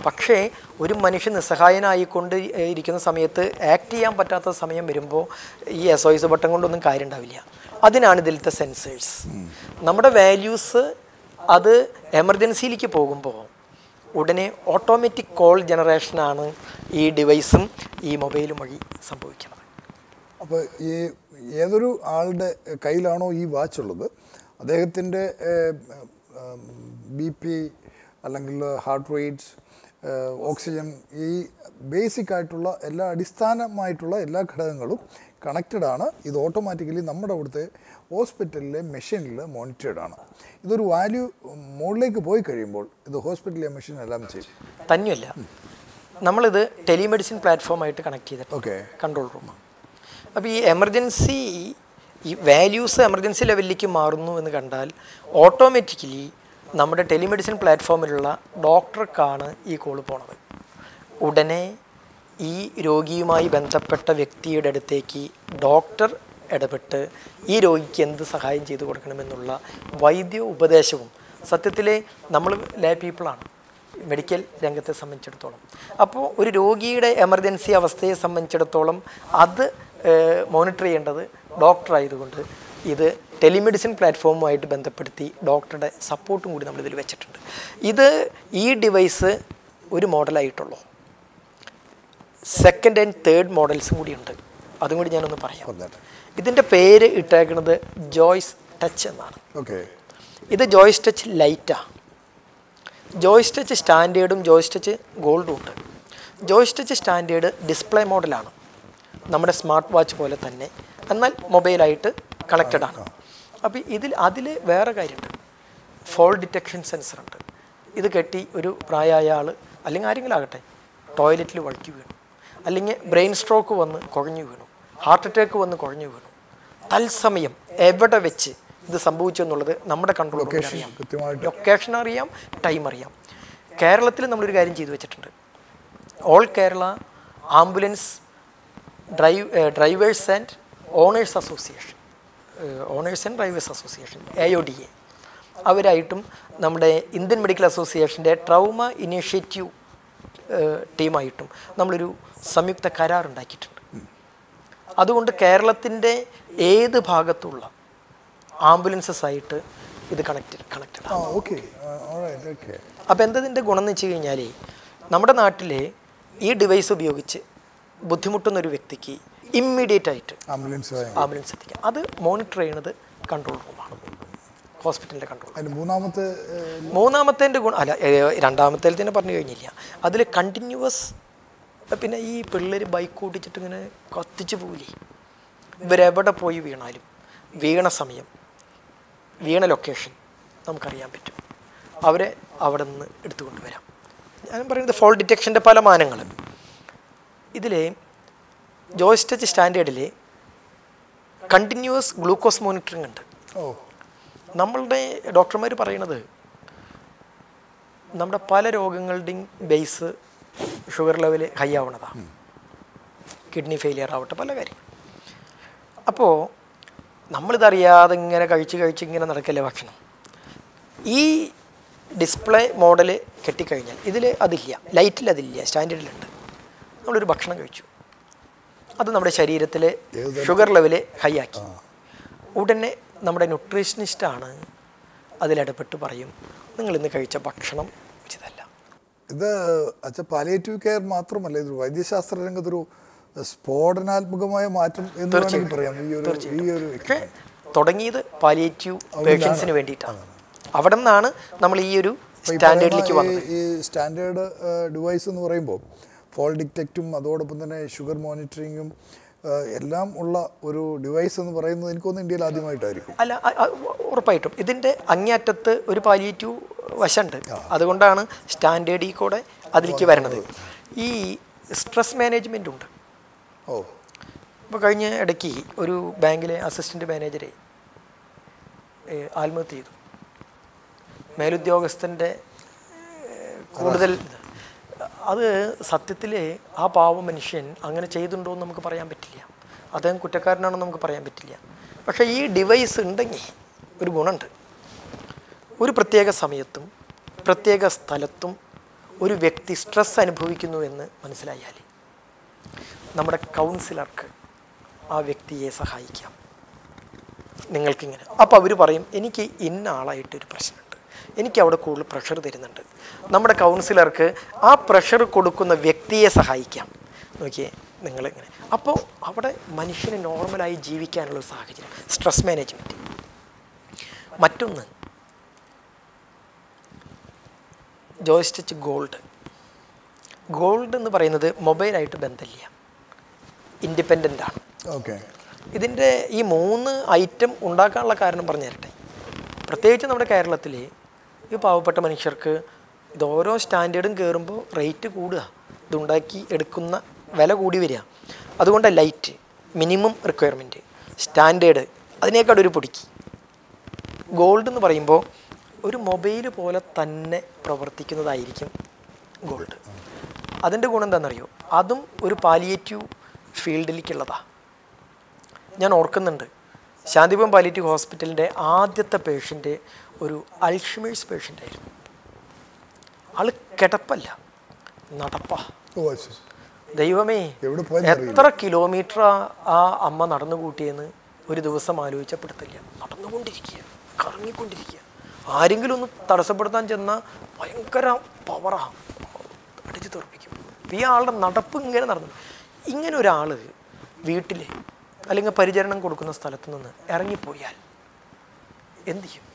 പക്ഷേ ഒരു മനുഷ്യൻ നിസ്സഹായനായിക്കൊണ്ട് ഇരിക്കുന്ന സമയത്ത് ആക്ട് ചെയ്യാൻ പറ്റാത്ത സമയം വരുമ്പോൾ ഈ എസ് ഒ എസ് ബട്ടൺ കൊണ്ടൊന്നും കാര്യം ഉണ്ടാവില്ല അതിനാണ് ഇതിലത്തെ സെൻസേഴ്സ് നമ്മുടെ വാല്യൂസ് അത് എമർജൻസിയിലേക്ക് പോകുമ്പോൾ ഉടനെ ഓട്ടോമാറ്റിക് കോൾ ജനറേഷനാണ് ഈ ഡിവൈസും ഈ മൊബൈലും വഴി സംഭവിക്കുന്നത് അപ്പോൾ ഈ ഏതൊരു ആളുടെ കയ്യിലാണോ ഈ വാച്ച് ഉള്ളത് അദ്ദേഹത്തിൻ്റെ ബി പി അല്ലെങ്കിൽ ഹാർട്ട് റേറ്റ് ഓക്സിജൻ ഈ ബേസിക് ആയിട്ടുള്ള എല്ലാ അടിസ്ഥാനമായിട്ടുള്ള എല്ലാ ഘടകങ്ങളും കണക്റ്റഡ് ആണ് ഇത് ഓട്ടോമാറ്റിക്കലി നമ്മുടെ അവിടുത്തെ ഹോസ്പിറ്റലിലെ മെഷീനിൽ മോണിറ്റേർഡ് ആണ് ഇതൊരു വാല്യൂ മുകളിലേക്ക് പോയി കഴിയുമ്പോൾ ഇത് ഹോസ്പിറ്റലിലെ മെഷീൻ എല്ലാം ചെയ്യും തന്നെയല്ല നമ്മളിത് ടെലിമെഡിസിൻ പ്ലാറ്റ്ഫോമായിട്ട് കണക്ട് ചെയ്തിട്ടുണ്ട് ഓക്കെ കൺട്രോൾ റൂം അപ്പോൾ ഈ എമർജൻസി ഈ വാല്യൂസ് എമർജൻസി ലെവലിലേക്ക് മാറുന്നു എന്ന് കണ്ടാൽ ഓട്ടോമാറ്റിക്കലി നമ്മുടെ ടെലിമെഡിസിൻ പ്ലാറ്റ്ഫോമിലുള്ള ഡോക്ടർക്കാണ് ഈ കോൾ പോണത് ഉടനെ ഈ രോഗിയുമായി ബന്ധപ്പെട്ട വ്യക്തിയുടെ അടുത്തേക്ക് ഡോക്ടർ ഇടപെട്ട് ഈ രോഗിക്ക് എന്ത് സഹായം ചെയ്തു കൊടുക്കണമെന്നുള്ള വൈദ്യ ഉപദേശവും സത്യത്തിൽ നമ്മൾ ലേ പീപ്പിളാണ് മെഡിക്കൽ രംഗത്തെ സംബന്ധിച്ചിടത്തോളം അപ്പോൾ ഒരു രോഗിയുടെ എമർജൻസി അവസ്ഥയെ സംബന്ധിച്ചിടത്തോളം അത് മോണിറ്റർ ചെയ്യേണ്ടത് ഡോക്ടർ ആയതുകൊണ്ട് ഇത് ടെലിമെഡിസിൻ പ്ലാറ്റ്ഫോമുമായിട്ട് ബന്ധപ്പെടുത്തി ഡോക്ടറുടെ സപ്പോർട്ടും കൂടി നമ്മൾ ഇതിൽ വെച്ചിട്ടുണ്ട് ഇത് ഈ ഡിവൈസ് ഒരു മോഡലായിട്ടുള്ളൂ സെക്കൻഡ് ആൻഡ് തേർഡ് മോഡൽസും കൂടി ഉണ്ട് അതും കൂടി ഞാനൊന്ന് പറയാം പറഞ്ഞാട്ടെ ഇതിൻ്റെ പേര് ഇട്ടേക്കുന്നത് ജോയ്സ് ടച്ച് എന്നാണ് ഓക്കെ ഇത് ജോയ്സ് ടച്ച് ലൈറ്റാണ് ജോയ്സ് ടച്ച് സ്റ്റാൻഡേർഡും ജോയ്സ് ടച്ച് ഗോൾഡും ഉണ്ട് ജോയ്സ് ടച്ച് സ്റ്റാൻഡേർഡ് ഡിസ്പ്ലേ മോഡലാണ് നമ്മുടെ സ്മാർട്ട് വാച്ച് പോലെ തന്നെ എന്നാൽ മൊബൈലായിട്ട് കണക്റ്റഡ് ആണ് അപ്പോൾ ഇതിൽ അതിൽ വേറെ കാര്യമുണ്ട് ഫോൾ ഡിറ്റക്ഷൻ സെൻസർ ഉണ്ട് ഇത് കെട്ടി ഒരു പ്രായമായ ആൾ അല്ലെങ്കിൽ ആരെങ്കിലും ആകട്ടെ ടോയ്ലറ്റിൽ വഴുക്കി വീണു അല്ലെങ്കിൽ ബ്രെയിൻ സ്ട്രോക്ക് വന്ന് കുഴഞ്ഞു വീണു ഹാർട്ട് അറ്റാക്ക് വന്ന് കുഴഞ്ഞു വീണു തത്സമയം എവിടെ വെച്ച് ഇത് സംഭവിച്ചു എന്നുള്ളത് നമ്മുടെ കൺട്രോൾ ലൊക്കേഷൻ അറിയാം കൃത്യമായിട്ട് ലൊക്കേഷൻ അറിയാം ടൈം അറിയാം കേരളത്തിൽ നമ്മളൊരു കാര്യം ചെയ്തു വെച്ചിട്ടുണ്ട് all Kerala ambulance drive drivers and owners association owners and drivers association A O D A അവരായിട്ടും നമ്മുടെ ഇന്ത്യൻ മെഡിക്കൽ അസോസിയേഷൻ്റെ ട്രൗമ ഇനീഷ്യേറ്റീവ് ടീമായിട്ടും നമ്മളൊരു സംയുക്ത കരാർ ഉണ്ടാക്കിയിട്ടുണ്ട് അതുകൊണ്ട് കേരളത്തിൻ്റെ ഏത് ഭാഗത്തുള്ള ആംബുലൻസസ് ആയിട്ട് ഇത് കണക്റ്റഡ് കണക്റ്റഡ് ആ ഓക്കെ ഓക്കെ അപ്പോൾ എന്തതിൻ്റെ ഗുണം എന്ന് വെച്ച് കഴിഞ്ഞാൽ നമ്മുടെ നാട്ടിലെ ഈ ഡിവൈസ് ഉപയോഗിച്ച് ബുദ്ധിമുട്ടുന്ന ഒരു വ്യക്തിക്ക് ഇമ്മീഡിയറ്റ് ആയിട്ട് ആംബുലൻസ് ആംബുലൻസ് എത്തിക്കാം അത് മോണിറ്റർ ചെയ്യുന്നത് കൺട്രോൾ റൂമാണ് ഹോസ്പിറ്റലിൻ്റെ കൺട്രോൾ അതിന് മൂന്നാമത്തെ ഏഹ്, മൂന്നാമത്തേൻ്റെ ഗുണം അല്ല രണ്ടാമത്തേൽ തന്നെ പറഞ്ഞു കഴിഞ്ഞില്ല അതിൽ കണ്ടിന്യൂവസ് പിന്നെ ഈ പിള്ളേർ ബൈക്ക് ഓടിച്ചിട്ട് ഇങ്ങനെ കത്തിച്ച് പോവില്ലേ ഇവരെവിടെ പോയി വീണാലും വീണ സമയം വീണ ലൊക്കേഷൻ നമുക്കറിയാൻ പറ്റും അവരെ അവിടെ നിന്ന് എടുത്തുകൊണ്ട് വരാം ഞാൻ പറയുന്നത് ഫോൾ ഡിറ്റക്ഷൻ്റെ പല മാനങ്ങൾ ഇതിൽ ജോയ്സ് ടച്ച് സ്റ്റാൻഡേർഡിൽ കണ്ടിന്യൂസ് ഗ്ലൂക്കോസ് മോണിറ്ററിംഗ് ഉണ്ട് ഓ നമ്മളുടെ ഡോക്ടർമാർ പറയണത് നമ്മുടെ പല രോഗങ്ങളുടെയും ബേസ് ഷുഗർ ലെവൽ ഹൈ ആവണതാണ് കിഡ്നി ഫെയിലിയർ ആവട്ടെ പല കാര്യം അപ്പോൾ നമ്മളിതറിയാതെ ഇങ്ങനെ കഴിച്ച് കഴിച്ച് ഇങ്ങനെ നടക്കല്ലേ ഭക്ഷണം ഈ ഡിസ്പ്ലേ മോഡൽ കെട്ടിക്കഴിഞ്ഞാൽ ഇതിൽ അതില്ല ലൈറ്റിൽ അതില്ല സ്റ്റാൻഡേർഡിലുണ്ട് നമ്മളൊരു ഭക്ഷണം കഴിച്ചു അത് നമ്മുടെ ശരീരത്തിലെ ഷുഗർ ലെവൽ ഹൈ ആക്കി ഉടനെ നമ്മുടെ ന്യൂട്രീഷനിസ്റ്റാണ് അതിലിടപെട്ട് പറയും നിങ്ങൾ ഇന്ന് കഴിച്ച ഭക്ഷണം ഉചിതല്ല ഇത് അച്ഛ പാലിയേറ്റീവ് കെയർ മാത്രമല്ല ഇത് വൈദ്യശാസ്ത്ര രംഗത്തൊരു സ്ഫോടനാത്മകമായ മാറ്റം എന്ന് വേണമെങ്കിൽ പറയാം ഈ ഒരു ഈ ഒരു പക്ഷേ തുടങ്ങിയത് പാലിയേറ്റീവ് പേഷ്യൻസിന് വേണ്ടിയിട്ടാണ് അവിടെ നിന്നാണ് നമ്മൾ ഈ ഒരു സ്റ്റാൻഡേർഡിലേക്ക് വന്നത് ഈ സ്റ്റാൻഡേർഡ് ഡിവൈസ് എന്ന് പറയുമ്പോൾ ഫോൾ ഡിറ്റക്റ്റും അതോടൊപ്പം തന്നെ ഷുഗർ മോണിറ്ററിങ്ങും എല്ലാം ഉള്ള ഒരു ഡിവൈസ് എന്ന് പറയുന്നത് എനിക്കൊന്ന് ഇന്ത്യയിൽ ആദ്യമായിട്ടായിരിക്കും അല്ല അ- അ- ഉറപ്പായിട്ടും ഇതിൻ്റെ അങ്ങേയറ്റത്ത് ഒരു പാലിയേറ്റീവ് വശമുണ്ട് അതുകൊണ്ടാണ് സ്റ്റാൻഡേർഡിൽ കൂടെ അതിലേക്ക് വരണത് ഈ സ്ട്രെസ് മാനേജ്മെൻ്റ് ഉണ്ട് ഓ ഇപ്പോൾ കഴിഞ്ഞ ഇടയ്ക്ക് ഒരു ബാങ്കിലെ അസിസ്റ്റൻ്റ് മാനേജറെ ഏഹ്, ആത്മഹത്യ ചെയ്തു മേലുദ്യോഗസ്ഥൻ്റെ ഏഹ്, കൂടുതൽ അത് സത്യത്തിൽ ആ പാവ മനുഷ്യൻ അങ്ങനെ ചെയ്തിട്ടുണ്ടോ എന്ന് നമുക്ക് പറയാൻ പറ്റില്ല അദ്ദേഹം കുറ്റക്കാരനാണെന്ന് നമുക്ക് പറയാൻ പറ്റില്ല പക്ഷേ ഈ ഡിവൈസ് ഉണ്ടെങ്കിൽ ഒരു ഗുണമുണ്ട് ഒരു പ്രത്യേക സമയത്തും പ്രത്യേക സ്ഥലത്തും ഒരു വ്യക്തി സ്ട്രെസ് അനുഭവിക്കുന്നു എന്ന് മനസ്സിലായാൽ നമ്മുടെ കൗൺസിലർക്ക് ആ വ്യക്തിയെ സഹായിക്കാം നിങ്ങൾക്കിങ്ങനെ അപ്പോൾ അവർ പറയും എനിക്ക് ഇന്ന ആളായിട്ടൊരു പ്രശ്നമുണ്ട് എനിക്ക് അവിടെ കൂടുതൽ പ്രഷർ തരുന്നുണ്ട് നമ്മുടെ കൗൺസിലർക്ക് ആ പ്രഷർ കൊടുക്കുന്ന വ്യക്തിയെ സഹായിക്കാം നോക്കിയേ നിങ്ങളിങ്ങനെ അപ്പോൾ അവിടെ മനുഷ്യന് നോർമലായി ജീവിക്കാനുള്ള ഒരു സാഹചര്യം സ്ട്രെസ് മാനേജ്മെൻറ്റ് മറ്റൊന്ന് ജോയിസ്റ്റിച്ച് ഗോൾഡ് ഗോൾഡ് എന്ന് പറയുന്നത് മൊബൈലായിട്ട് ബന്ധമില്ല ഇൻഡിപെൻഡൻ്റ് ആണ് ഓക്കെ ഇതിൻ്റെ ഈ മൂന്ന് ഐറ്റം ഉണ്ടാക്കാനുള്ള കാരണം പറഞ്ഞു തരട്ടെ പ്രത്യേകിച്ച് നമ്മുടെ കേരളത്തിൽ ഈ പാവപ്പെട്ട മനുഷ്യർക്ക് ഇത് ഓരോ സ്റ്റാൻഡേർഡും കയറുമ്പോൾ റേറ്റ് കൂടുക ഇതുണ്ടാക്കി എടുക്കുന്ന വില കൂടി വരിക അതുകൊണ്ട് ലൈറ്റ് മിനിമം റിക്വയർമെൻറ്റ് സ്റ്റാൻഡേർഡ് അതിനേക്കാൾ ഒരു പൊടിക്ക് ഗോൾഡ് എന്ന് പറയുമ്പോൾ ഒരു മൊബൈൽ പോലെ തന്നെ പ്രവർത്തിക്കുന്നതായിരിക്കും ഗോൾഡ് അതിൻ്റെ ഗുണം എന്താണെന്നറിയോ അതും ഒരു പാലിയേറ്റീവ് ഫീൽഡിലേക്കുള്ളതാണ് ഞാൻ ഓർക്കുന്നുണ്ട് ശാന്തിപുരം പാലിയേറ്റീവ് ഹോസ്പിറ്റലിൻ്റെ ആദ്യത്തെ പേഷ്യൻ്റ് ഒരു അൾഷിമേഴ്സ് പേഷ്യൻ്റ് ആയിരുന്നു ആൾ കിടപ്പല്ല നടപ്പാ ഓ ശരി. ദൈവമേ എവിടെ പോയെന്ന് എത്ര കിലോമീറ്റർ ആ അമ്മ നടന്നു കൂട്ടിയെന്ന് ഒരു ദിവസം ആലോചിച്ചപ്പെടുത്തില്ല നടന്നുകൊണ്ടിരിക്കുക കറങ്ങിക്കൊണ്ടിരിക്കുക ആരെങ്കിലും ഒന്ന് തടസ്സപ്പെടുത്താൻ ചെന്നാൽ ഭയങ്കര പവറാ അടിച്ചു തെറിപ്പിക്കും ഈ ആളുടെ നടപ്പ് ഇങ്ങനെ നടന്നു ഇങ്ങനെ ഒരാൾ വീട്ടിൽ അല്ലെങ്കിൽ പരിചരണം കൊടുക്കുന്ന സ്ഥലത്ത് നിന്ന് ഇറങ്ങിപ്പോയാൽ എന്ത് ചെയ്യും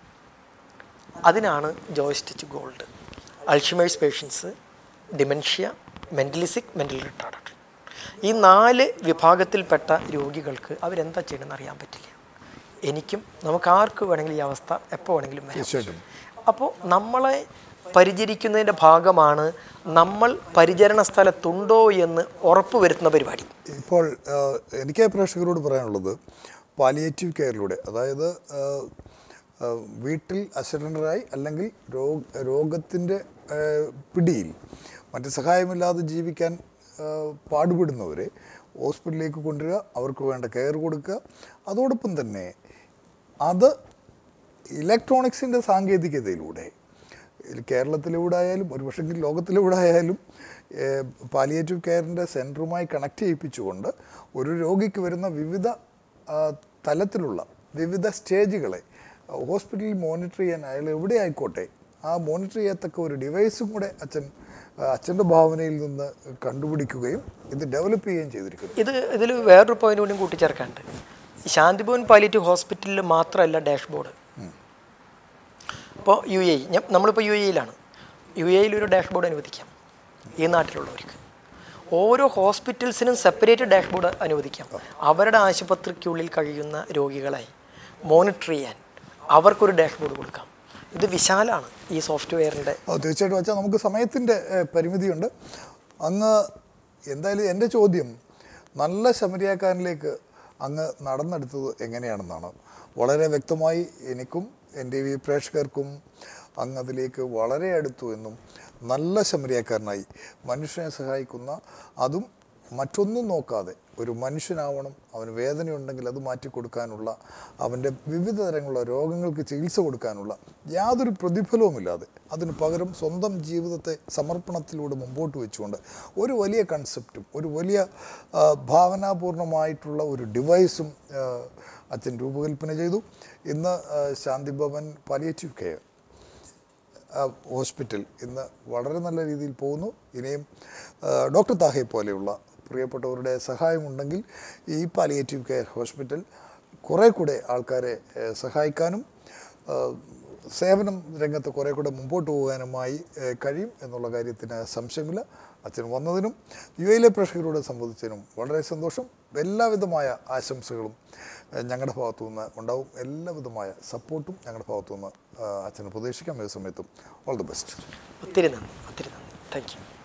അതിനാണ് ജോയിസ്റ്റിച്ച് ഗോൾഡ് അൾഷിമേഴ്സ് പേഷ്യൻസ് ഡിമെൻഷ്യ മെൻ്റലിസിക് മെൻ്റൽ റിട്ടാർഡഡ് ഈ നാല് വിഭാഗത്തിൽപ്പെട്ട രോഗികൾക്ക് അവരെന്താ ചെയ്യണമെന്ന് അറിയാൻ പറ്റില്ല എനിക്കും നമുക്ക് ആർക്ക് വേണമെങ്കിലും ഈ അവസ്ഥ എപ്പോൾ വേണമെങ്കിലും വരാം തീർച്ചയായിട്ടും അപ്പോൾ നമ്മളെ പരിചരിക്കുന്നതിൻ്റെ ഭാഗമാണ് നമ്മൾ പരിചരണ സ്ഥലത്തുണ്ടോ എന്ന് ഉറപ്പ് വരുത്തുന്ന പരിപാടി ഇപ്പോൾ ആ, എനിക്ക് പ്രേക്ഷകരോട് പറയാനുള്ളത് പാലിയേറ്റീവ് കെയറിലൂടെ അതായത് ആ, ആ, വീട്ടിൽ അശരണരായി അല്ലെങ്കിൽ രോഗ രോഗത്തിൻ്റെ ആ, പിടിയിൽ മറ്റ് സഹായമില്ലാതെ ജീവിക്കാൻ ആ, പാടുപെടുന്നവരെ ഹോസ്പിറ്റലിലേക്ക് കൊണ്ടുവരിക അവർക്ക് വേണ്ട കെയർ കൊടുക്കുക അതോടൊപ്പം തന്നെ അത് ഇലക്ട്രോണിക്സിൻ്റെ സാങ്കേതികതയിലൂടെ ഇതിൽ കേരളത്തിലൂടെ ആയാലും ഒരു പക്ഷേ ലോകത്തിലൂടെ ആയാലും പാലിയേറ്റീവ് കെയറിൻ്റെ സെൻറ്ററുമായി കണക്ട് ചെയ്യിപ്പിച്ചുകൊണ്ട് ഒരു രോഗിക്ക് വരുന്ന വിവിധ ആ, തലത്തിലുള്ള വിവിധ സ്റ്റേജുകളെ ഹോസ്പിറ്റലിൽ മോണിറ്റർ ചെയ്യാൻ അയാൾ എവിടെ ആയിക്കോട്ടെ ആ മോണിറ്റർ ചെയ്യത്തക്ക ഒരു ഡിവൈസും കൂടെ അച്ഛൻ ആ, അച്ഛൻ്റെ ഭാവനയിൽ നിന്ന് കണ്ടുപിടിക്കുകയും ഇത് ഡെവലപ്പ് ചെയ്യുകയും ചെയ്തിരിക്കുന്നു ഇത് ഇതിൽ വേറൊരു പോയിന്റ് കൂടി കൂട്ടിച്ചേർക്കാനുണ്ട് ഈ ശാന്തിഭവൻ പാലിറ്റീവ് ഹോസ്പിറ്റലിൽ മാത്രമല്ല ഡാഷ്ബോർഡ് ഇപ്പോൾ യു എ ഞാൻ നമ്മളിപ്പോൾ യു എയിലാണ് യു എയിൽ ഒരു ഡാഷ്ബോർഡ് അനുവദിക്കാം ഈ നാട്ടിലുള്ളവർക്ക് ഓരോ ഹോസ്പിറ്റൽസിനും സെപ്പറേറ്റ് ഡാഷ്ബോർഡ് അനുവദിക്കാം അവരുടെ ആശുപത്രിക്കുള്ളിൽ കഴിയുന്ന രോഗികളെ മോണിറ്റർ ചെയ്യാൻ അവർക്കൊരു ഡാഷ്ബോർഡ് കൊടുക്കാം ഇത് വിശാലാണ് ഈ സോഫ്റ്റ്വെയറിൻ്റെ ഓ തീർച്ചയായിട്ടും വെച്ചാൽ നമുക്ക് സമയത്തിൻ്റെ ഏഹ്, പരിമിതിയുണ്ട് അങ്ങ് എന്തായാലും എൻ്റെ ചോദ്യം നല്ല ശമരിയാക്കാരനിലേക്ക് അങ്ങ് നടന്നെടുത്തത് എങ്ങനെയാണെന്നാണ് വളരെ വ്യക്തമായി എനിക്കും എൻ്റെ ഈ പ്രേക്ഷകർക്കും അങ്ങ് അതിലേക്ക് വളരെ അടുത്തു എന്നും നല്ല ശമരിയാക്കാരനായി മനുഷ്യനെ സഹായിക്കുന്ന അതും മറ്റൊന്നും നോക്കാതെ ഒരു മനുഷ്യനാവണം അവന് വേദനയുണ്ടെങ്കിൽ അത് മാറ്റിക്കൊടുക്കാനുള്ള അവൻ്റെ വിവിധ തരങ്ങളുള്ള രോഗങ്ങൾക്ക് ചികിത്സ കൊടുക്കാനുള്ള യാതൊരു പ്രതിഫലവുമില്ലാതെ അതിന് പകരം സ്വന്തം ജീവിതത്തെ സമർപ്പണത്തിലൂടെ മുമ്പോട്ട് വെച്ചുകൊണ്ട് ഒരു വലിയ കൺസെപ്റ്റും ഒരു വലിയ ആ, ഭാവനാപൂർണമായിട്ടുള്ള ഒരു ഡിവൈസും ആ, അച്ഛൻ രൂപകൽപ്പന ചെയ്തു ഇന്ന് ആ, ശാന്തിഭവൻ പാലിയേറ്റീവ് കെയർ ആ, ഹോസ്പിറ്റൽ ഇന്ന് വളരെ നല്ല രീതിയിൽ പോകുന്നു ഇനിയും ആ, ഡോക്ടർ താഹെ പോലെയുള്ള പ്രിയപ്പെട്ടവരുടെ സഹായമുണ്ടെങ്കിൽ ഈ പാലിയേറ്റീവ് കെയർ ഹോസ്പിറ്റൽ കുറേ കൂടെ ആൾക്കാരെ ഏ, സഹായിക്കാനും ആ, സേവനം രംഗത്ത് കുറേ കൂടെ മുമ്പോട്ട് പോകാനുമായി ഏ, കഴിയും എന്നുള്ള കാര്യത്തിന് സംശയമില്ല അച്ഛൻ വന്നതിനും യു എയിലെ പ്രേക്ഷകരോട് സംബന്ധിച്ചതിനും വളരെ സന്തോഷം എല്ലാവിധമായ ആശംസകളും ഏ, ഞങ്ങളുടെ ഭാഗത്തു നിന്ന് ഉണ്ടാവും എല്ലാവിധമായ സപ്പോർട്ടും ഞങ്ങളുടെ ഭാഗത്തു നിന്ന് ആ, അച്ഛന് പ്രതീക്ഷിക്കാം ഏത് സമയത്തും ഓൾ ദി ബെസ്റ്റ് ഒത്തിരി നന്ദി ഒത്തിരി നന്ദി താങ്ക് യു